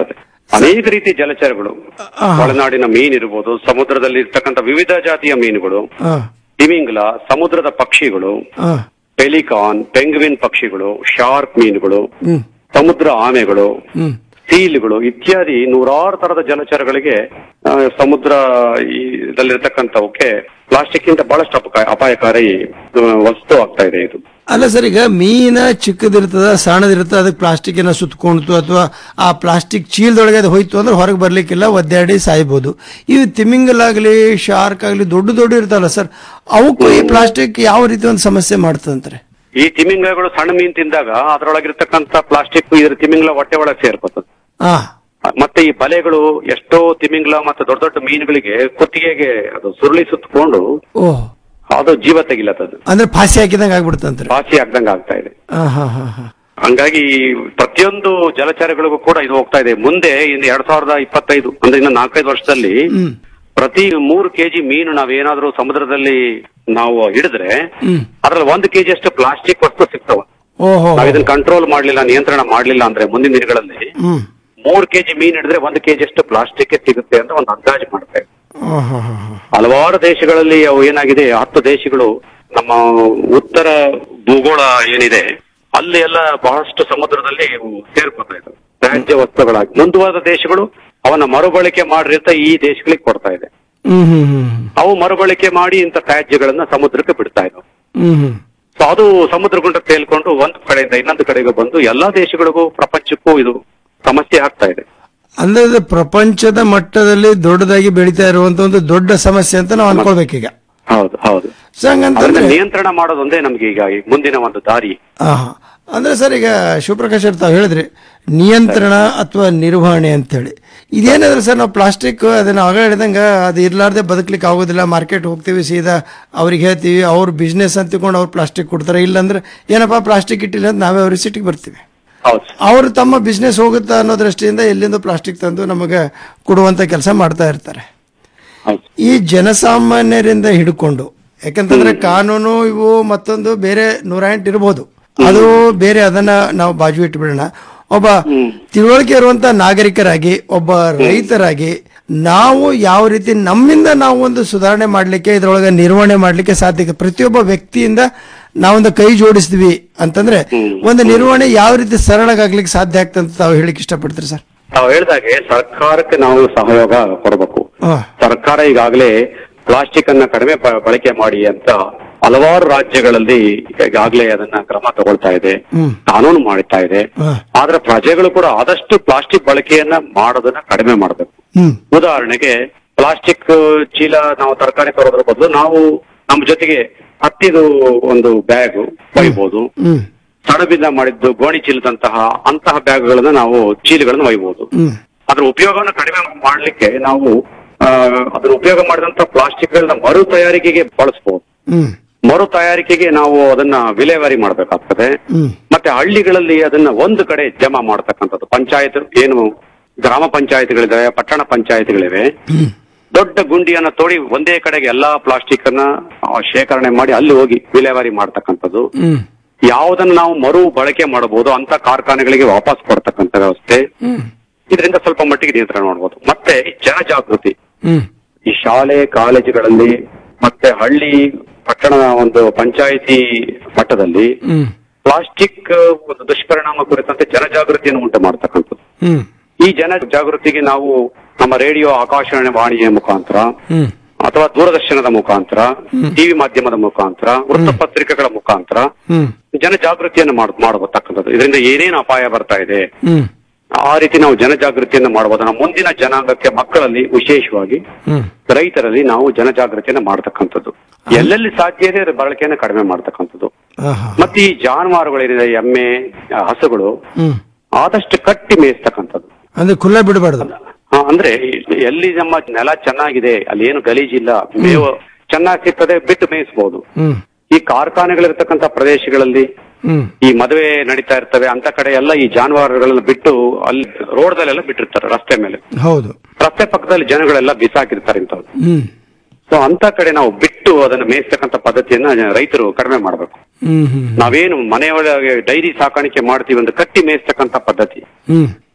ಅನೇಕ ರೀತಿಯ ಜಲಚರಗಳು ಒಳನಾಡಿನ ಮೀನ್ ಇರ್ಬೋದು ಸಮುದ್ರದಲ್ಲಿ ಇರ್ತಕ್ಕಂಥ ವಿವಿಧ ಜಾತಿಯ ಮೀನುಗಳು ಆ, ತಿಮಿಂಗ್ಲ ಸಮುದ್ರದ ಪಕ್ಷಿಗಳು ಆ, ಪೆಲಿಕಾನ್ ಪೆಂಗ್ವಿನ್ ಪಕ್ಷಿಗಳು ಶಾರ್ಕ್ ಮೀನುಗಳು ಹ್ಮ್ ಸಮುದ್ರ ಆಮೆಗಳು ಹ್ಮ್ ಸೀಲ್ಗಳು ಇತ್ಯಾದಿ ನೂರಾರು ತರದ ಜಲಚರಗಳಿಗೆ ಆ, ಸಮುದ್ರ ಈ ಇದರಲ್ಲಿರ್ತಕ್ಕಂಥವಕ್ಕೆ ಪ್ಲಾಸ್ಟಿಕ್ ಇಂದ ಬಹಳಷ್ಟು ಅಪಕ- ಅಪಾಯಕಾರಿ ಆ, ವಸ್ತು ಆಗ್ತಾ ಇದೆ ಇದು ಅಲ್ಲ ಸರ್ ಈಗ ಮೀನ ಚಿಕ್ಕದಿರ್ತದ ಸಣ್ಣದಿರ್ತದ ಅದಕ್ಕೆ ಪ್ಲಾಸ್ಟಿಕ್ನ ಸುತ್ತಕೊಂಡ್ತು ಅಥವಾ ಆ ಪ್ಲಾಸ್ಟಿಕ್ ಚೀಲದೊಳಗೆ ಅದು ಹೋಯ್ತು ಅಂದ್ರೆ ಹೊರಗೆ ಬರ್ಲಿಕ್ಕಿಲ್ಲ ಒದ್ದಾಡಿ ಸಾಯ್ಬೋದು ಇವು ತಿಮಿಂಗಲಾಗ್ಲಿ ಶಾರ್ಕ್ ಆಗಲಿ ದೊಡ್ಡ ದೊಡ್ಡ ಇರ್ತಾವಲ್ಲ ಸರ್ ಅವಕ್ಕೂ ಈ ಪ್ಲಾಸ್ಟಿಕ್ ಯಾವ ರೀತಿ ಒಂದು ಸಮಸ್ಯೆ ಮಾಡ್ತದಂತಾರೆ ಈ ತಿಮಿಂಗಗಳು ಸಣ್ಣ ಮೀನ್ ತಿಂದಾಗ ಅದರೊಳಗಿರ್ತಕ್ಕಂಥ ಪ್ಲಾಸ್ಟಿಕ್ ಇದ್ರ ತಿಮಿಂಗ್ಲ ಹೊಟ್ಟೆ ಒಳಗೆ ಸೇರ್ಕೊತದೆ ಹಾ ಮತ್ತೆ ಈ ಬಲೆಗಳು ಎಷ್ಟೋ ತಿಮಿಂಗ್ಲ ಮತ್ತೆ ದೊಡ್ಡ ದೊಡ್ಡ ಮೀನುಗಳಿಗೆ ಕುತ್ತಿಗೆಗೆ ಅದು ಸುರುಳಿ ಸುತ್ತಕೊಂಡು ಓಹ್ ಅದು ಜೀವ ತೆಗಿಲತ್ತದು ಅಂದ್ರೆ ಫಾಸಿ ಹಾಕಿದಂಗೆ ಆಗ್ಬಿಡ್ತಂತ್ರಿ ಪಾಸಿ ಆಗ್ದಂಗ ಆಗ್ತಾ ಇದೆ ಹಾ ಹಾ ಹಾ ಹಾ ಹಂಗಾಗಿ ಪ್ರತಿಯೊಂದು ಜಲಚರಗಳಿಗೂ ಕೂಡ ಇದು ಹೋಗ್ತಾ ಇದೆ ಮುಂದೆ ಇನ್ನು ಎರಡ್ ಸಾವಿರದ ಇಪ್ಪತ್ತೈದು ಅಂದ್ರೆ ಇನ್ನು ನಾಲ್ಕೈದು ವರ್ಷದಲ್ಲಿ ಹ್ಮ್ ಪ್ರತಿ ಮೂರು ಕೆಜಿ ಮೀನು ನಾವೇನಾದ್ರೂ ಸಮುದ್ರದಲ್ಲಿ ನಾವು ಹಿಡಿದ್ರೆ ಹ್ಮ್ ಅದ್ರಲ್ಲಿ ಒಂದು ಕೆಜಿ ಅಷ್ಟು ಪ್ಲಾಸ್ಟಿಕ್ ವಸ್ತು ಸಿಗ್ತಾವ ಓಹೋ ನಾವ್ ಇದನ್ನ ಕಂಟ್ರೋಲ್ ಮಾಡ್ಲಿಲ್ಲ ನಿಯಂತ್ರಣ ಮಾಡ್ಲಿಲ್ಲ ಅಂದ್ರೆ ಮುಂದಿನ ದಿನಗಳಲ್ಲಿ ಹ್ಮ್ ಮೂರ್ ಕೆಜಿ ಮೀನ್ ಹಿಡಿದ್ರೆ ಒಂದು ಕೆಜಿ ಅಷ್ಟು ಪ್ಲಾಸ್ಟಿಕ್ ಸಿಗುತ್ತೆ ಅಂತ ಒಂದು ಅಂದಾಜು ಮಾಡ್ತೇವೆ ಹಾ ಹಾ ಹಾ ಹಾ ಹಲವಾರು ದೇಶಗಳಲ್ಲಿ ಅವು ಏನಾಗಿದೆ ಹತ್ತು ದೇಶಗಳು ನಮ್ಮ ಉತ್ತರ ಭೂಗೋಳ ಏನಿದೆ ಅಲ್ಲಿ ಎಲ್ಲ ಬಹಳಷ್ಟು ಸಮುದ್ರದಲ್ಲಿ ಇವು ಸೇರ್ಕೊತಾ ಇದ್ದಾವೆ ತ್ಯಾಜ್ಯ ವಸ್ತುಗಳಾಗಿ ಮುಂದುವರೆದ ದೇಶಗಳು ಅವನ್ನ ಮರುಬಳಕೆ ಮಾಡಿರ್ತ ಈ ದೇಶಗಳಿಗೆ ಕೊಡ್ತಾ ಇದೆ ಹ್ಮ್ ಹ್ಮ್ ಹ್ಮ್ ಅವು ಮರುಬಳಕೆ ಮಾಡಿ ಇಂಥ ತ್ಯಾಜ್ಯಗಳನ್ನ ಸಮುದ್ರಕ್ಕೆ ಬಿಡ್ತಾ ಇದ್ದಾವೆ ಹ್ಮ್ ಹ್ಮ್ ಸೊ ಅದು ಸಮುದ್ರ ಗುಂಡ ತೇಲ್ಕೊಂಡು ಒಂದು ಕಡೆಯಿಂದ ಇನ್ನೊಂದು ಕಡೆಗೆ ಬಂದು ಎಲ್ಲಾ ದೇಶಗಳಿಗೂ ಪ್ರಪಂಚಕ್ಕೂ ಇದು ಸಮಸ್ಯೆ ಆಗ್ತಾ ಇದೆ ಅಂದ್ರೆ ಇದು ಪ್ರಪಂಚದ ಮಟ್ಟದಲ್ಲಿ ದೊಡ್ಡದಾಗಿ ಬೆಳೀತಾ ಇರುವಂತ ಒಂದು ದೊಡ್ಡ ಸಮಸ್ಯೆ ಅಂತ ನಾವು ಅನ್ಕೊಳ್ಬೇಕೀಗ ಹೌದು ಹೌದು ಸೊ ಹಂಗಂತಂದ್ರೆ ಅದನ್ನ ನಿಯಂತ್ರಣ ಮಾಡೋದೊಂದೇ ನಮ್ಗೆ ಈಗ ಈ ಮುಂದಿನ ಒಂದು ದಾರಿ ಆ, ಅಂದ್ರೆ ಸರ್ ಈಗ ಶಿವಪ್ರಕಾಶ್ ಅವ್ರು ತಾವು ಹೇಳಿದ್ರಿ ನಿಯಂತ್ರಣ ಅಥವಾ ನಿರ್ವಹಣೆ ಅಂತ ಹೇಳಿ ಇದೇನಾದ್ರೆ ಸರ್ ನಾವು ಪ್ಲಾಸ್ಟಿಕ್ ಅದನ್ನ ಆಗ ಹೇಳಿದಂಗ ಅದು ಇರ್ಲಾರ್ದೆ ಬದುಕಲಿಕ್ಕೆ ಆಗೋದಿಲ್ಲ ಮಾರ್ಕೆಟ್ ಹೋಗ್ತೀವಿ ಸೀದಾ ಅವ್ರಿಗೆ ಹೇಳ್ತೀವಿ ಅವ್ರ ಬಿಸ್ನೆಸ್ ಅಂತ ತಿಳ್ಕೊಂಡು ಅವ್ರು ಪ್ಲಾಸ್ಟಿಕ್ ಕೊಡ್ತಾರೆ ಇಲ್ಲಾಂದ್ರೆ ಏನಪ್ಪಾ ಪ್ಲಾಸ್ಟಿಕ್ ಇಟ್ಟಿಲ್ಲ ಅಂತ ನಾವೇ ಅವ್ರಿಗೆ ಸಿಟಿಗೆ ಬರ್ತೀವಿ ಹೌದು ಅವರು ತಮ್ಮ ಬಿಸ್ನೆಸ್ ಹೋಗುತ್ತಾ ಅನ್ನೋ ದೃಷ್ಟಿಯಿಂದ ಎಲ್ಲಿಂದ ಪ್ಲಾಸ್ಟಿಕ್ ತಂದು ನಮಗೆ ಕೊಡುವಂತ ಕೆಲಸ ಮಾಡ್ತಾ ಇರ್ತಾರೆ ಈ ಜನಸಾಮಾನ್ಯರಿಂದ ಹಿಡ್ಕೊಂಡು ಯಾಕಂತಂದ್ರೆ ಕಾನೂನು ಇವು ಮತ್ತೊಂದು ಬೇರೆ ನೂರ ಎಂಟು ಇರಬಹುದು ಅದು ಬೇರೆ ಅದನ್ನ ನಾವು ಬಾಜು ಇಟ್ಬಿಡೋಣ ಒಬ್ಬ ತಿಳುವಳಿಕೆ ಇರುವಂತ ನಾಗರಿಕರಾಗಿ ಒಬ್ಬ ರೈತರಾಗಿ ನಾವು ಯಾವ ರೀತಿ ನಮ್ಮಿಂದ ನಾವು ಒಂದು ಸುಧಾರಣೆ ಮಾಡ್ಲಿಕ್ಕೆ ಇದ್ರೊಳಗೆ ನಿರ್ವಹಣೆ ಮಾಡ್ಲಿಕ್ಕೆ ಸಾಧ್ಯ ಪ್ರತಿಯೊಬ್ಬ ವ್ಯಕ್ತಿಯಿಂದ ನಾವೊಂದು ಕೈ ಜೋಡಿಸ್ತೀವಿ ಅಂತಂದ್ರೆ ಒಂದು ನಿರ್ವಹಣೆ ಯಾವ ರೀತಿ ಸರಳಗಾಗ್ಲಿಕ್ಕೆ ಸಾಧ್ಯ ಆಗ್ತಂತ ತಾವು ಹೇಳಿಕ್ ಇಷ್ಟಪಡ್ತೀರಿ ಸರ್ ತಾವು ಹೇಳ್ದಾಗೆ ಸರ್ಕಾರಕ್ಕೆ ನಾವು ಸಹಯೋಗ ಕೊಡಬೇಕು ಹಾ ಸರ್ಕಾರ ಈಗಾಗಲೇ ಪ್ಲಾಸ್ಟಿಕ್ ಅನ್ನ ಕಡಿಮೆ ಬ- ಬಳಕೆ ಮಾಡಿ ಅಂತ ಹಲವಾರು ರಾಜ್ಯಗಳಲ್ಲಿ ಈಗಾಗಲೇ ಅದನ್ನ ಕ್ರಮ ತಗೊಳ್ತಾ ಇದೆ ಹ್ಮ್ ಕಾನೂನು ಮಾಡ್ತಾ ಇದೆ ಹಾ. ಆದ್ರೆ ಪ್ರಜೆಗಳು ಕೂಡ ಆದಷ್ಟು ಪ್ಲಾಸ್ಟಿಕ್ ಬಳಕೆಯನ್ನ ಮಾಡೋದನ್ನ ಕಡಿಮೆ ಮಾಡಬೇಕು ಹ್ಮ್ ಉದಾಹರಣೆಗೆ ಪ್ಲಾಸ್ಟಿಕ್ ಚೀಲ ನಾವು ತರಕಾರಿ ತರೋದ್ರ ಬದಲು ನಾವು ನಮ್ಮ ಜೊತೆಗೆ ಹತ್ತಿದು ಒಂದು ಬ್ಯಾಗ್ ಒಯ್ಬೋದು ಹ್ಮ್ ಸಣಬಿಂದ ಮಾಡಿದ್ದು ಗೋಣಿ ಚೀಲದಂತಹ ಅಂತಹ ಬ್ಯಾಗ್ಗಳನ್ನ ನಾವು ಚೀಲಗಳನ್ನು ಒಯ್ಬೋದು ಹ್ಮ್ ಅದ್ರ ಉಪಯೋಗವನ್ನು ಕಡಿಮೆ ಮಾಡ್ಲಿಕ್ಕೆ ನಾವು ಆ, ಅದ್ರ ಉಪಯೋಗ ಮಾಡಿದಂತ ಪ್ಲಾಸ್ಟಿಕ್ ಗಳನ್ನ ಮರು ತಯಾರಿಕೆಗೆ ಬಳಸಬಹುದು ಹ್ಮ್ ಮರು ತಯಾರಿಕೆಗೆ ನಾವು ಅದನ್ನ ವಿಲೇವಾರಿ ಮಾಡಬೇಕಾಗ್ತದೆ ಹ್ಮ್ ಮತ್ತೆ ಹಳ್ಳಿಗಳಲ್ಲಿ ಅದನ್ನ ಒಂದು ಕಡೆ ಜಮಾ ಮಾಡತಕ್ಕಂಥದ್ದು ಪಂಚಾಯತ್ ಏನು ಗ್ರಾಮ ಪಂಚಾಯತ್ಗಳಿದಾವೆ ಪಟ್ಟಣ ಪಂಚಾಯತ್ಗಳಿವೆ ದೊಡ್ಡ ಗುಂಡಿಯನ್ನ ತೋಡಿ ಒಂದೇ ಕಡೆಗೆ ಎಲ್ಲಾ ಪ್ಲಾಸ್ಟಿಕ್ ಅನ್ನ ಆ, ಶೇಖರಣೆ ಮಾಡಿ ಅಲ್ಲಿ ಹೋಗಿ ವಿಲೇವಾರಿ ಮಾಡ್ತಕ್ಕಂಥದ್ದು ಹ್ಮ್ ಯಾವುದನ್ನ ನಾವು ಮರು ಬಳಕೆ ಮಾಡಬಹುದು ಅಂತ ಕಾರ್ಖಾನೆಗಳಿಗೆ ವಾಪಸ್ ಕೊಡ್ತಕ್ಕಂಥ ವ್ಯವಸ್ಥೆ ಹ್ಮ್ ಇದರಿಂದ ಸ್ವಲ್ಪ ಮಟ್ಟಿಗೆ ನಿಯಂತ್ರಣ ಮಾಡಬಹುದು ಮತ್ತೆ ಜನಜಾಗೃತಿ ಹ್ಮ್ ಈ ಶಾಲೆ ಕಾಲೇಜುಗಳಲ್ಲಿ ಮತ್ತೆ ಹಳ್ಳಿ ಪಟ್ಟಣದ ಒಂದು ಪಂಚಾಯಿತಿ ಮಟ್ಟದಲ್ಲಿ ಹ್ಮ್ ಪ್ಲಾಸ್ಟಿಕ್ ಒಂದು ದುಷ್ಪರಿಣಾಮ ಕುರಿತಂತೆ ಜನಜಾಗೃತಿಯನ್ನು ಉಂಟು ಮಾಡತಕ್ಕಂಥದ್ದು ಹ್ಮ್ ಈ ಜನ ಜಾಗೃತಿಗೆ ನಾವು ನಮ್ಮ ರೇಡಿಯೋ ಆಕಾಶವಾಣಿ ವಾಣಿಯ ಮುಖಾಂತರ ಹ್ಮ್ ಅಥವಾ ದೂರದರ್ಶನದ ಮುಖಾಂತರ ಟಿವಿ ಮಾಧ್ಯಮದ ಮುಖಾಂತರ ವೃತ್ತಪತ್ರಿಕೆಗಳ ಮುಖಾಂತರ ಹ್ಮ್ ಜನಜಾಗೃತಿಯನ್ನು ಮಾಡ್ ಮಾಡತಕ್ಕಂಥದ್ದು ಇದರಿಂದ ಏನೇನು ಅಪಾಯ ಬರ್ತಾ ಇದೆ ಹ್ಮ್ ಆ ರೀತಿ ನಾವು ಜನಜಾಗೃತಿಯನ್ನು ಮಾಡಬಹುದು ನಮ್ಮ ಮುಂದಿನ ಜನಾಂಗಕ್ಕೆ ಮಕ್ಕಳಲ್ಲಿ ವಿಶೇಷವಾಗಿ ಹ್ಮ್ ರೈತರಲ್ಲಿ ನಾವು ಜನಜಾಗೃತಿಯನ್ನು ಮಾಡತಕ್ಕಂಥದ್ದು ಎಲ್ಲೆಲ್ಲಿ ಸಾಧ್ಯ ಇದೆ ಅದರ ಬಳಕೆಯನ್ನು ಕಡಿಮೆ ಮಾಡತಕ್ಕಂಥದ್ದು ಆಹಾ. ಮತ್ತೆ ಈ ಜಾನುವಾರುಗಳೇನಿದೆ ಎಮ್ಮೆ ಆ, ಹಸುಗಳು ಹ್ಮ್ ಆದಷ್ಟು ಕಟ್ಟಿ ಮೇಯಿಸ್ತಕ್ಕಂಥದ್ದು ಅಂದ್ರೆ ಖುಲ್ಲ ಬಿಡಬಾರ್ದು ಆ, ಅಂದ್ರೆ ಎಲ್ಲಿ ನಮ್ಮ ನೆಲ ಚೆನ್ನಾಗಿದೆ ಅಲ್ಲಿ ಏನು ಗಲೀಜಿಲ್ಲ ಮೇವು ಚೆನ್ನಾಗಿ ಸಿಗ್ತದೆ ಬಿಟ್ಟು ಮೇಯಿಸಬಹುದು ಹ್ಮ್ ಈ ಕಾರ್ಖಾನೆಗಳಿರ್ತಕ್ಕಂಥ ಪ್ರದೇಶಗಳಲ್ಲಿ ಹ್ಮ್ ಈ ಮದುವೆ ನಡೀತಾ ಇರ್ತವೆ ಅಂತ ಕಡೆ ಎಲ್ಲ ಈ ಜಾನುವಾರುಗಳನ್ನ ಬಿಟ್ಟು ಅಲ್ಲಿ ರೋಡ್ದಲ್ಲೆಲ್ಲ ಬಿಟ್ಟಿರ್ತಾರೆ ರಸ್ತೆ ಮೇಲೆ ಹೌದು ರಸ್ತೆ ಪಕ್ಕದಲ್ಲಿ ಜನಗಳೆಲ್ಲ ಬಿಸಾಕಿರ್ತಾರೆ ಇಂಥವ್ರು ಹ್ಮ್ ಸೊ ಅಂತ ಕಡೆ ನಾವು ಬಿಟ್ಟು ಅದನ್ನ ಮೇಯಿಸ್ತಕ್ಕಂಥ ಪದ್ಧತಿಯನ್ನ ಜ- ರೈತರು ಕಡಿಮೆ ಮಾಡಬೇಕು ಹ್ಮ್ ಹ್ಮ್ ನಾವೇನು ಮನೆಯೊಳಗೆ ಡೈರಿ ಸಾಕಾಣಿಕೆ ಮಾಡ್ತೀವಿ ಒಂದು ಕಟ್ಟಿ ಮೇಯಿಸ್ತಕ್ಕಂಥ ಪದ್ಧತಿ ಹ್ಮ್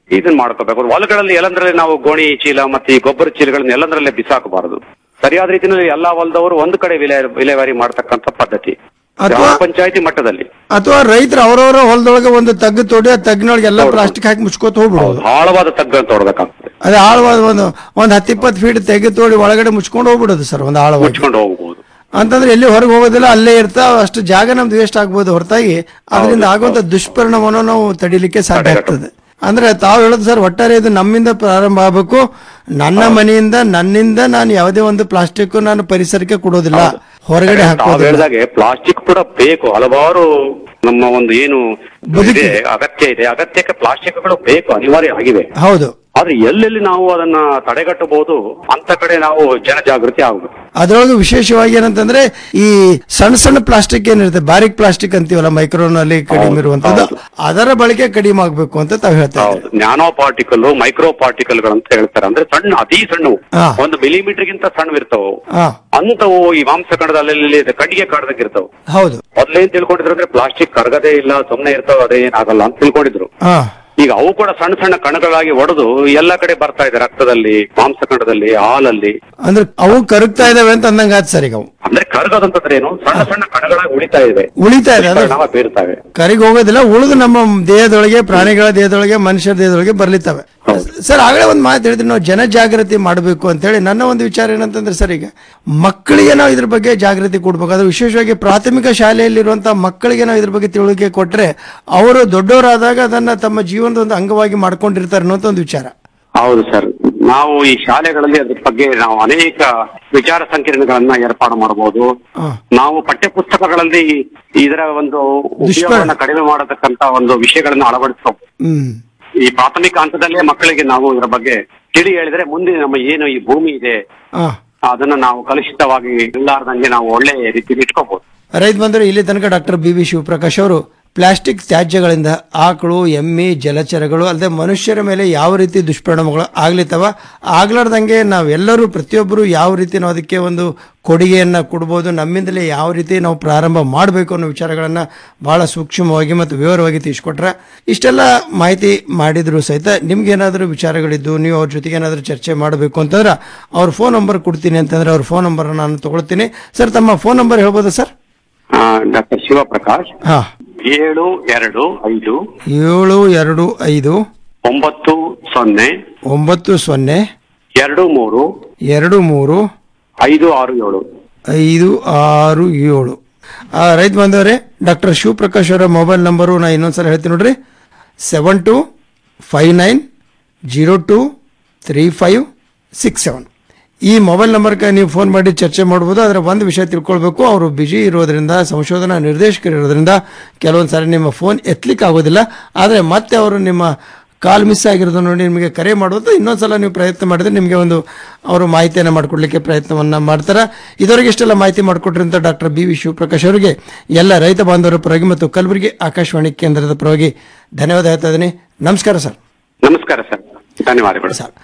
ಇದನ್ನ ಮಾಡ್ಕೋಬೇಕು ಹೊಲಗಳಲ್ಲಿ ಎಲ್ಲಂದ್ರಲ್ಲಿ ನಾವು ಗೋಣಿ ಚೀಲ ಮತ್ತೆ ಈ ಗೊಬ್ಬರ ಚೀಲಗಳನ್ನ ಎಲ್ಲಂದ್ರಲ್ಲೇ ಬಿಸಾಕಬಾರದು ಸರಿಯಾದ ರೀತಿಯಲ್ಲಿ ಎಲ್ಲಾ ಹೊಲದವರು ಒಂದು ಕಡೆ ವಿಲೆ ವಿಲೇವಾರಿ ಮಾಡ್ತಕ್ಕಂಥ ಪದ್ಧತಿ ಗ್ರಾಮ ಪಂಚಾಯತಿ ಮಟ್ಟದಲ್ಲಿ ಅಥವಾ ರೈತರು ಅವರವರ ಹೊಲದೊಳಗೆ ಒಂದು ತಗ್ಗು ತೋಡಿ ಆ ತಗ್ಗಿನೊಳಗೆ ಎಲ್ಲ ಪ್ಲಾಸ್ಟಿಕ್ ಹಾಕಿ ಮುಚ್ಕೋತ ಹೋಗ್ಬಿಡೋದು ಆಳವಾದ ತಗ್ಗ ಅಂತ ಹೊಡ್ಬೇಕಾಗ್ತದೆ ಅದೇ ಆಳವಾದ ಒಂದು ಒಂದ್ ಹತ್ತಿಪ್ಪತ್ತು ಫೀಟ್ ತೆಗೆ ತೋಡಿ ಒಳಗಡೆ ಮುಚ್ಕೊಂಡು ಹೋಗ್ಬಿಡೋದು ಸರ್ ಒಂದು ಆಳವಾಗಿ ಮುಚ್ಕೊಂಡು ಹೋಗ್ಬೋದು ಅಂತಂದ್ರೆ ಎಲ್ಲಿ ಹೊರಗೆ ಹೋಗೋದಿಲ್ಲ ಅಲ್ಲೇ ಇರ್ತಾವ ಅಷ್ಟು ಜಾಗ ನಮ್ದು ವೇಸ್ಟ್ ಆಗ್ಬೋದು ಹೊರತಾಗಿ ಅದರಿಂದ ಆಗುವಂತ ದುಷ್ಪರಿಣಾಮವನ್ನು ನಾವು ತಡಿಲಿಕ್ಕೆ ಸಾಧ್ಯ ಆಗ್ತದೆ ಅಂದ್ರೆ ತಾವು ಹೇಳೋದು ಸರ್ ಒಟ್ಟಾರೆ ಇದು ನಮ್ಮಿಂದ ಪ್ರಾರಂಭ ಆಗಬೇಕು ನನ್ನ ಮನೆಯಿಂದ ನನ್ನಿಂದ ನಾನು ಯಾವುದೇ ಒಂದು ಪ್ಲಾಸ್ಟಿಕ್ ನಾನು ಪರಿಸರಕ್ಕೆ ಕೊಡೋದಿಲ್ಲ ಹೊರಗಡೆ ತಾವು ಹಾಕೋದಿಲ್ಲ ಹೇಳಿದಾಗೆ ಪ್ಲಾಸ್ಟಿಕ್ ಕೂಡ ಬೇಕು ಹಲವಾರು ನಮ್ಮ ಒಂದು ಏನು ಇದೆ ಅಗತ್ಯ ಇದೆ ಅಗತ್ಯಕ್ಕೆ ಪ್ಲಾಸ್ಟಿಕ್ಗಳು ಬೇಕು ಅನಿವಾರ್ಯ ಆಗಿವೆ ಹೌದು ಆದ್ರೆ ಎಲ್ಲೆಲ್ಲಿ ನಾವು ಅದನ್ನ ತಡೆಗಟ್ಟಬಹುದು ಅಂತ ಕಡೆ ನಾವು ಜನಜಾಗೃತಿ ಆಗ್ಬೇಕು ಅದರೊಳಗೆ ವಿಶೇಷವಾಗಿ ಏನಂತಂದ್ರೆ ಈ ಸಣ್ಣ ಸಣ್ಣ ಪ್ಲಾಸ್ಟಿಕ್ ಏನಿರುತ್ತೆ ಬಾರಿಕ್ ಪ್ಲಾಸ್ಟಿಕ್ ಅಂತೀವಲ್ಲ ಮೈಕ್ರೋನಲ್ಲಿ ಕಡಿಮೆ ಇರುವಂತದ್ದು ಅದರ ಬಳಕೆ ಕಡಿಮೆ ಆಗ್ಬೇಕು ಅಂತ ತಾವು ಹೇಳ್ತಾ ಇದ್ದೀರಿ. ನ್ಯಾನೋ ಪಾರ್ಟಿಕಲ್ ಮೈಕ್ರೋ ಪಾರ್ಟಿಕಲ್ ಅಂತ ಹೇಳ್ತಾರೆ ಅಂದ್ರೆ ಸಣ್ಣ ಅತಿ ಸಣ್ಣವು ಹಾ. ಒಂದು ಮಿಲಿಮೀಟರ್ ಗಿಂತ ಸಣ್ಣವಿರ್ತಾವು ಹಾ ಅಂತವು ಈ ಮಾಂಸಖಂಡದಲ್ಲಿ ಕಟ್ಟಿಗೆ ಕಾಡ್ದಾಗ ಇರ್ತಾವ ಹೌದು ಮೊದ್ಲೇನ್ ತಿಳ್ಕೊಂಡಿದ್ರು ಅಂದ್ರೆ ಪ್ಲಾಸ್ಟಿಕ್ ಕರಗದೇ ಇಲ್ಲ ಸುಮ್ನೆ ಇರ್ತಾವ ಅದೇ ಏನಾಗಲ್ಲ ಅಂತ ತಿಳ್ಕೊಂಡಿದ್ರು ಹಾ ಈಗ ಅವು ಕೂಡ ಸಣ್ಣ ಸಣ್ಣ ಕಣಗಳಾಗಿ ಒಡೆದು ಎಲ್ಲ ಕಡೆ ಬರ್ತಾ ಇದೆ ರಕ್ತದಲ್ಲಿ ಮಾಂಸಖಂಡದಲ್ಲಿ ಹಾಲಲ್ಲಿ ಅಂದ್ರೆ ಅವು ಕರಗ್ತಾ ಇದಾವೆ ಅಂತ ಅಂದಂಗ ಆಯ್ತು ಸರ್ ಈಗ ಅವು ಅಂದ್ರೆ ಕರಗೋದಂತಂದ್ರೆ ಏನು ಸಣ್ಣ ಸಣ್ಣ ಕಣಗಳಾಗಿ ಉಳಿತಾ ಇವೆ ಉಳಿತಾ ಇದೆ ಅದು ಪರಿಣಾಮ ಬೀರ್ತವೆ ಕರಿಗೆ ಹೋಗೋದಿಲ್ಲ ಉಳಿದು ನಮ್ಮ ದೇಹದೊಳಗೆ ಪ್ರಾಣಿಗಳ ದೇಹದೊಳಗೆ ಮನುಷ್ಯರ ದೇಹದೊಳಗೆ ಬರ್ಲಿತ್ತವೆ ಸರ್ ಆಗಲೇ ಒಂದು ಮಾತು ಹೇಳಿದ್ರೆ ನಾವು ಜನಜಾಗೃತಿ ಮಾಡಬೇಕು ಅಂತ ಹೇಳಿ ನನ್ನ ಒಂದು ವಿಚಾರ ಏನಂತಂದ್ರೆ ಸರ್ ಈಗ ಮಕ್ಕಳಿಗೆ ನಾವು ಇದ್ರ ಬಗ್ಗೆ ಜಾಗೃತಿ ಕೊಡ್ಬೇಕು ಅದು ವಿಶೇಷವಾಗಿ ಪ್ರಾಥಮಿಕ ಶಾಲೆಯಲ್ಲಿರುವಂತಹ ಮಕ್ಕಳಿಗೆ ನಾವು ಇದ್ರ ಬಗ್ಗೆ ತಿಳುವಳಿಕೆ ಕೊಟ್ರೆ ಅವರು ದೊಡ್ಡವರಾದಾಗ ಅದನ್ನ ತಮ್ಮ ಜೀವನದ ಒಂದು ಅಂಗವಾಗಿ ಮಾಡ್ಕೊಂಡಿರ್ತಾರೆ ಅನ್ನೋಂಥ ಒಂದು ವಿಚಾರ ಹೌದು ಸರ್ ನಾವು ಈ ಶಾಲೆಗಳಲ್ಲಿ ಅದ್ರ ಬಗ್ಗೆ ನಾವು ಅನೇಕ ವಿಚಾರ ಸಂಕಿರಣಗಳನ್ನ ಏರ್ಪಾಡು ಮಾಡಬಹುದು ನಾವು ಪಠ್ಯ ಪುಸ್ತಕಗಳಲ್ಲಿ ಇದರ ಒಂದು ಉಪಯೋಗವನ್ನು ಕಡಿಮೆ ಮಾಡತಕ್ಕಂತ ಒಂದು ವಿಷಯಗಳನ್ನ ಅಳವಡಿಸಬಹುದು ಹ್ಮ್ ಈ ಪ್ರಾಥಮಿಕ ಹಂತದಲ್ಲೇ ಮಕ್ಕಳಿಗೆ ನಾವು ಇದರ ಬಗ್ಗೆ ತಿಳಿ ಹೇಳಿದ್ರೆ ಮುಂದೆ ನಮ್ಮ ಏನು ಈ ಭೂಮಿ ಇದೆ ಆ ಅದನ್ನ ನಾವು ಕಲುಷಿತವಾಗಿ ಇಲ್ಲಾರ್ದಂಗೆ ನಾವು ಒಳ್ಳೆ ರೀತಿಯಲ್ಲಿ ಇಟ್ಕೋಬಹುದು ರೈತ ಬಂದರು ಇಲ್ಲಿ ತನಕ ಡಾಕ್ಟರ್ ಬಿ ವಿ ಶಿವಪ್ರಕಾಶ್ ಅವರು ಪ್ಲಾಸ್ಟಿಕ್ ತ್ಯಾಜ್ಯಗಳಿಂದ ಆಕಳು ಎಮ್ಮೆ ಜಲಚರಗಳು ಅಲ್ಲದೆ ಮನುಷ್ಯರ ಮೇಲೆ ಯಾವ ರೀತಿ ದುಷ್ಪರಿಣಾಮಗಳು ಆಗ್ಲಿತ್ತವ ಆಗ್ಲಾರ್ದಂಗೆ ನಾವೆಲ್ಲರೂ ಪ್ರತಿಯೊಬ್ಬರು ಯಾವ ರೀತಿ ನಾವು ಅದಕ್ಕೆ ಒಂದು ಕೊಡುಗೆಯನ್ನ ಕೊಡ್ಬೋದು ನಮ್ಮಿಂದಲೇ ಯಾವ ರೀತಿ ನಾವು ಪ್ರಾರಂಭ ಮಾಡಬೇಕು ಅನ್ನೋ ವಿಚಾರಗಳನ್ನ ಬಹಳ ಸೂಕ್ಷ್ಮವಾಗಿ ಮತ್ತು ವಿವರವಾಗಿ ತಿಳಿಸ್ಕೊಟ್ರೆ ಇಷ್ಟೆಲ್ಲ ಮಾಹಿತಿ ಮಾಡಿದ್ರು ಸಹಿತ ನಿಮ್ಗೇನಾದರೂ ವಿಚಾರಗಳಿದ್ದು ನೀವು ಅವ್ರ ಜೊತೆಗೆ ಏನಾದರೂ ಚರ್ಚೆ ಮಾಡಬೇಕು ಅಂತಂದ್ರೆ ಅವ್ರ ಫೋನ್ ನಂಬರ್ ಕೊಡ್ತೀನಿ ಅಂತಂದ್ರೆ ಅವ್ರ ಫೋನ್ ನಂಬರ್ ನಾನು ತಗೊಳ್ತೀನಿ ಸರ್ ತಮ್ಮ ಫೋನ್ ನಂಬರ್ ಹೇಳ್ಬೋದಾ ಸರ್ ಡಾಕ್ಟರ್ ಶಿವಪ್ರಕಾಶ್ ಹಾ ಏಳು ಎರಡು ಐದು ಏಳು ಎರಡು ಐದು ಒಂಬತ್ತು ಸೊನ್ನೆ ಒಂಬತ್ತು ಸೊನ್ನೆ ಎರಡು ಮೂರು ಎರಡು ಮೂರು ಐದು ಆರು ಏಳು ಐದು ಆರು ಏಳು ಆ, ರೈತ ಬಾಂಧವರೇ ಡಾಕ್ಟರ್ ಶಿವಪ್ರಕಾಶ್ ಅವರ ಮೊಬೈಲ್ ನಂಬರು ನಾ ಇನ್ನೊಂದ್ಸಲ ಹೇಳ್ತೀನಿ ನೋಡ್ರಿ seven two five nine zero two three five six seven ಈ ಮೊಬೈಲ್ ನಂಬರ್ಗೆ ನೀವು ಫೋನ್ ಮಾಡಿ ಚರ್ಚೆ ಮಾಡ್ಬೋದು ಅದರ ಒಂದು ವಿಷಯ ತಿಳ್ಕೊಳ್ಬೇಕು ಅವರು ಬಿಜಿ ಇರೋದ್ರಿಂದ ಸಂಶೋಧನಾ ನಿರ್ದೇಶಕರು ಇರೋದ್ರಿಂದ ಕೆಲವೊಂದು ಸಾರಿ ನಿಮ್ಮ ಫೋನ್ ಎತ್ತಲಿಕ್ಕೆ ಆಗೋದಿಲ್ಲ ಆದರೆ ಮತ್ತೆ ಅವರು ನಿಮ್ಮ ಕಾಲ್ ಮಿಸ್ ಆಗಿರೋದು ನೋಡಿ ನಿಮಗೆ ಕರೆ ಮಾಡೋದು ಇನ್ನೊಂದ್ಸಲ ನೀವು ಪ್ರಯತ್ನ ಮಾಡಿದ್ರೆ ನಿಮಗೆ ಒಂದು ಅವರು ಮಾಹಿತಿಯನ್ನು ಮಾಡಿಕೊಡ್ಲಿಕ್ಕೆ ಪ್ರಯತ್ನವನ್ನ ಮಾಡ್ತಾರೆ ಇದವರೆಗೆ ಇಷ್ಟೆಲ್ಲ ಮಾಹಿತಿ ಮಾಡಿಕೊಟ್ರಂತ ಡಾಕ್ಟರ್ ಬಿ ವಿ ಶಿವಪ್ರಕಾಶ್ ಅವರಿಗೆ ಎಲ್ಲ ರೈತ ಬಾಂಧವರ ಪರವಾಗಿ ಮತ್ತು ಕಲಬುರಗಿ ಆಕಾಶವಾಣಿ ಕೇಂದ್ರದ ಪರವಾಗಿ ಧನ್ಯವಾದ ಹೇಳ್ತಾ ಇದ್ದೀನಿ ನಮಸ್ಕಾರ ಸರ್ ನಮಸ್ಕಾರ ಸರ್ ಧನ್ಯವಾದಗಳು ಸರ್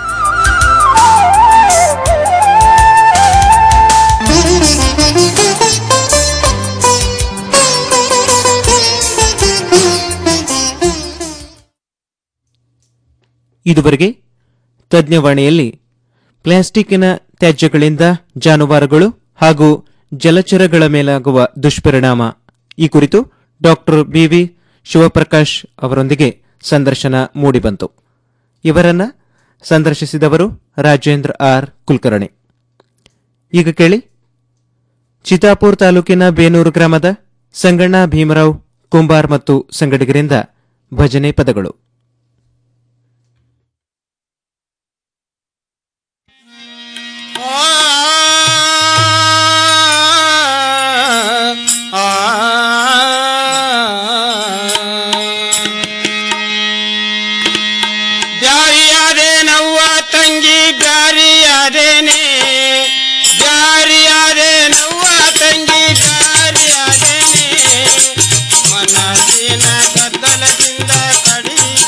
ಇದುವರೆಗೆ ತಜ್ಞವಾಣಿಯಲ್ಲಿ ಪ್ಲಾಸ್ಟಿಕ್ಕಿನ ತ್ಯಾಜ್ಯಗಳಿಂದ ಜಾನುವಾರುಗಳು ಹಾಗೂ ಜಲಚರಗಳ ಮೇಲಾಗುವ ದುಷ್ಪರಿಣಾಮ ಈ ಕುರಿತು ಡಾಕ್ಟರ್ ಬಿವಿ ಶಿವಪ್ರಕಾಶ್ ಅವರೊಂದಿಗೆ ಸಂದರ್ಶನ ಮೂಡಿಬಂತು ಇವರನ್ನ ಸಂದರ್ಶಿಸಿದವರು ರಾಜೇಂದ್ರ ಆರ್ ಕುಲಕರ್ಣಿ ಈಗ ಕೇಳಿ ಚಿತಾಪುರ್ ತಾಲೂಕಿನ ಬೇನೂರು ಗ್ರಾಮದ ಸಂಗಣ್ಣ ಭೀಮರಾವ್ ಕುಂಬಾರ್ ಮತ್ತು ಸಂಗಡಿಗರಿಂದ ಭಜನೆ ಪದಗಳು ಬ್ಯಾರಿಯಾದೇನವ್ವ ತಂಗಿ ಬ್ಯಾರಿಯಾದೇನೆ ಬ್ಯಾರಿಯಾದೇನವ್ವ ತಂಗಿ ಬ್ಯಾರಿಯಾದೇನೆ ಮನಸ್ಸಿನ ಗದ್ದಲದಿಂದ ಕಡಿ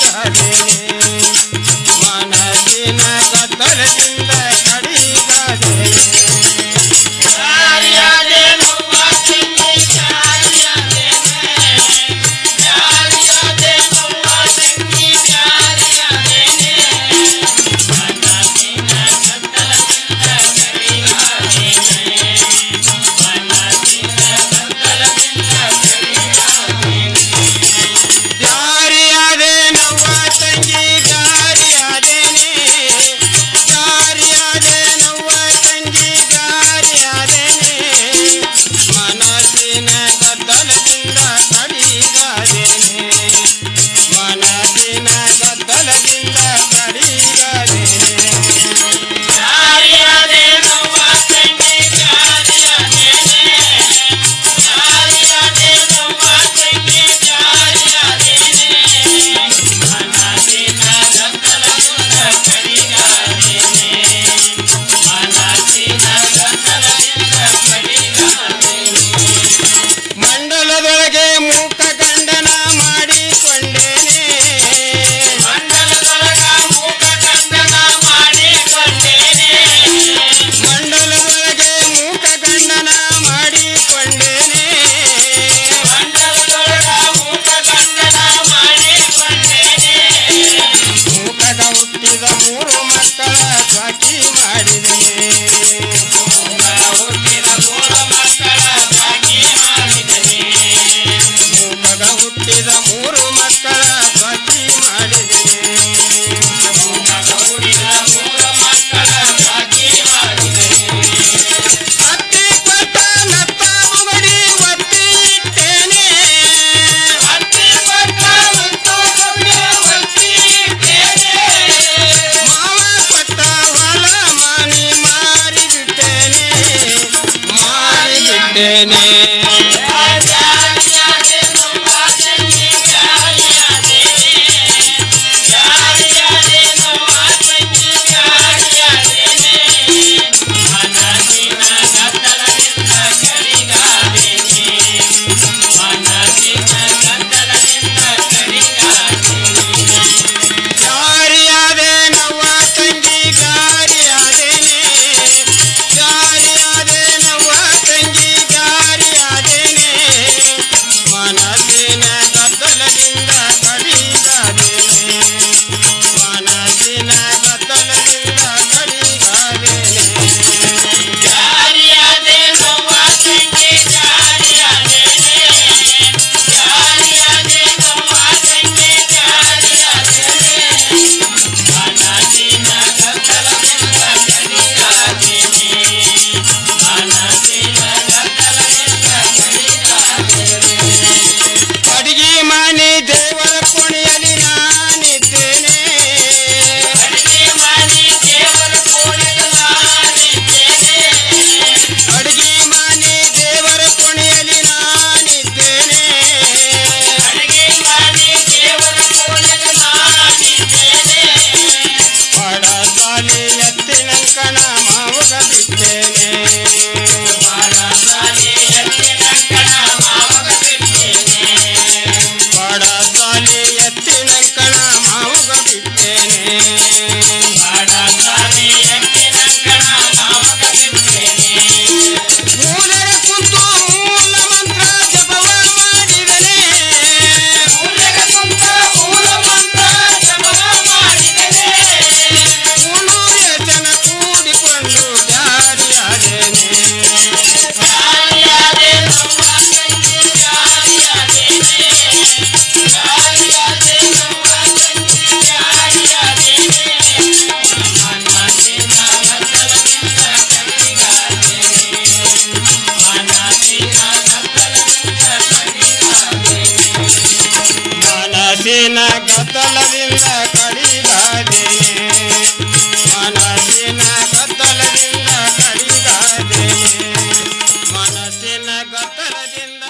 ಮನಸ್ಸಿನ ಗದ್ದಲದಿಂದ ಕಡಿಗಾದೇನೆ ಮನಸ್ಸಿನ ಗದ್ದಲದಿಂದ ಕಡಿಗಾದೇನೆ ಮನಸ್ಸಿನ ಗದ್ದಲದಿಂದ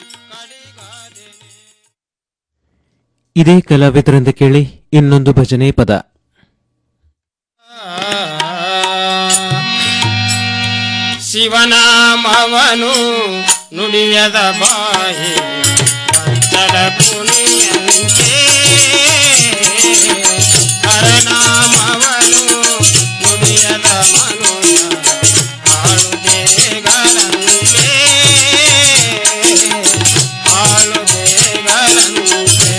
ಇದೇ ಕಲಾವಿದರಿಂದ ಕೇಳಿ ಇನ್ನೊಂದು ಭಜನೆ ಪದ ಶಿವನಾಮವನು ನುಡಿಯದ ಬಾಯಿ ಭಕ್ತರ ಪುನಿಯಂತೆ ಹರನಾಮವನು ನುಡಿಯದ ಮನುಯ ಹಾಳು ದೇಗಳಂತೆ ಹಾಳು ದೇಗಳಂತೆ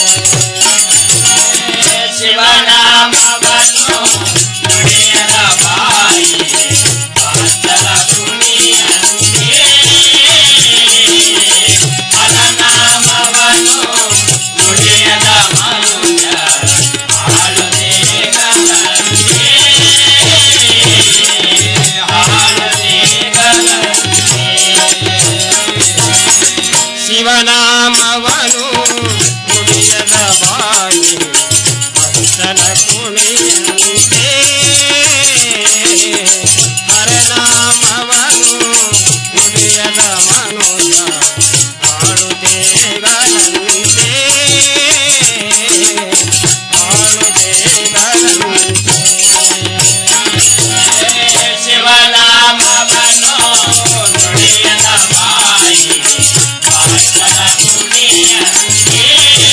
ಶಿವನಾಮವನು ನುಡಿಯದ ಬಾಯಿ ಭಕ್ತರ ಪುನಿಯಂತೆ ಹರನಾಮವನು ನುಡಿಯದ ಮನುಯ ಹಾಳು ದೇಗಳಂತೆ ಹಾಳು ಶಿವನಾಮವನು ನುಡಿಯದ ಬಾಯಿ ಭಕ್ತನ ಕುಣಿಯಂತೆ ಹರನಾಮವನು ನುಡಿಯದ ಮನುಜ ಹಾಳು ದೇಗಳಂತೆ ಹಾಳು ದೇಗಳಂತೆ ಶಿವನಾಮವನು ನುಡಿಯದ ಬಾಯಿ ಭಕ್ತರ ಕುಣಿಯಂತೆ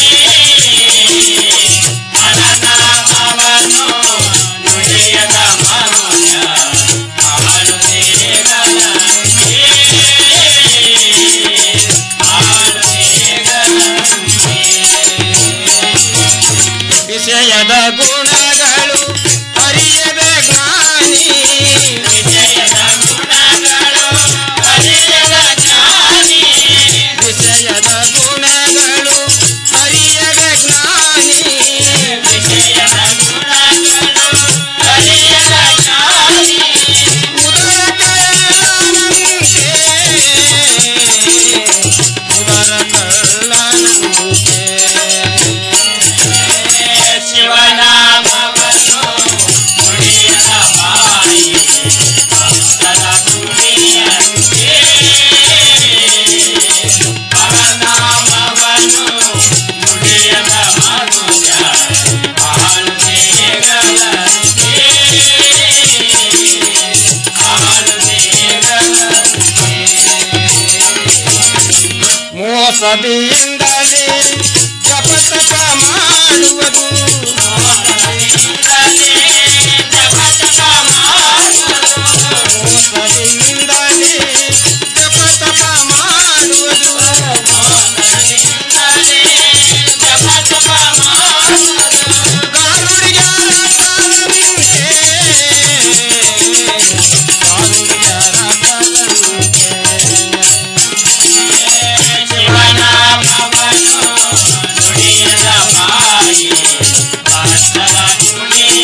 ಹರನಾಮವನು ನುಡಿಯದ ಮನುಜ ಹಾಳು ದೇಗಳಂತೆ ಹಾಳು ವಿಷಯದ ಗುಣಗಳು ಅರಿಯದ ಜ್ಞಾನಿ ವಿಷಯದ ಗುಣಗಳು ಅರಿಯದ ಜ್ಞಾನಿ ವಿಷಯದ ಗುಣಗಳು ಅರಿಯದ ಜ್ಞಾನಿ ವಿಷಯದ ಗುಣಗಳು ಅರಿಯದ ಜ್ಞಾನಿ ಉದರ ಕಳ್ಳನಂತೆ ಉದರ ಕಳ್ಳನಂತೆ ಶಿವನಾಮವನು ನುಡಿಯದ ಬಾಯಿ ಭಕ್ತರ ನುಡಿಯಂತೆ ಹರನಾಮವನು ನುಡಿಯದ ಮನುಜ ಹಾಳು ದೇಗಳಂತೆ ಹಾಳು ದೇಗಳಂತೆ ಮೋಸದಿಯಿಂದಲೇ ಜಪ ತಪ ಮಾಡುವುದು ಮೋಸದಿಂದಲೇ ಜಪ ತಪ ಮಾಡುವುದು ಶಿವನಾಮವನು ನುಡಿಯದ ಬಾಯಿ ಭಕ್ತರ ಕುಣಿಯ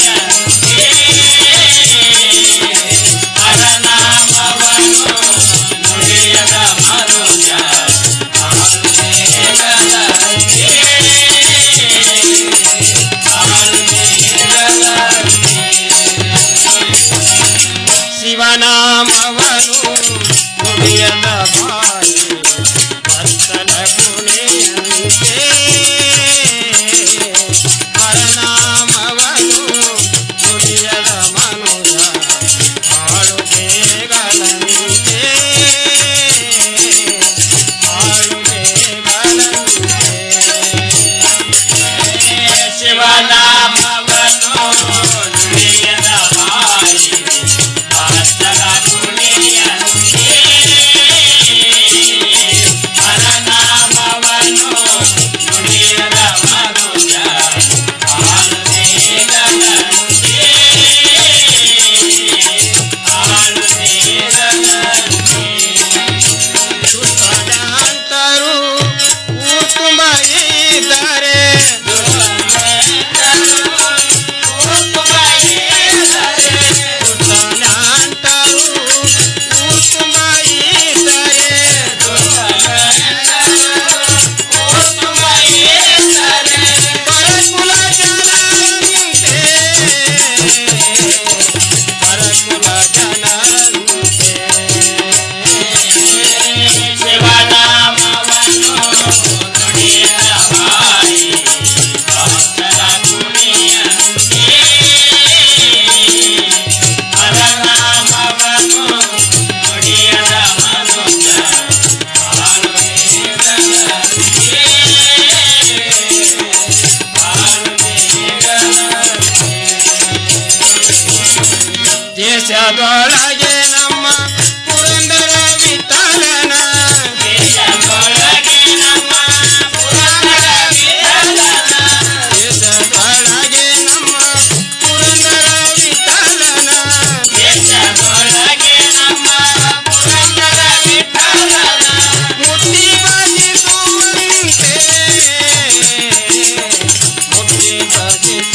ದೇಶದೊಳಗೆ ನಮ್ಮ ಪುರಂದರ ವಿಠಲನ ದೇಶದೊಳಗೆ ನಮ್ಮ ಪುರಂದರ ವಿಠಲನ ದೇಶದೊಳಗೆ ನಮ್ಮ ಪುರಂದರ ವಿಠಲನ ದೇಶದೊಳಗೆ ನಮ್ಮ ಪುರಂದರ ವಿಠಲನ ಮುಟ್ಟಿ ಭಜಿಸುವಂತೆ ಮುಟ್ಟಿ ಭಜಿಸುವಂತೆ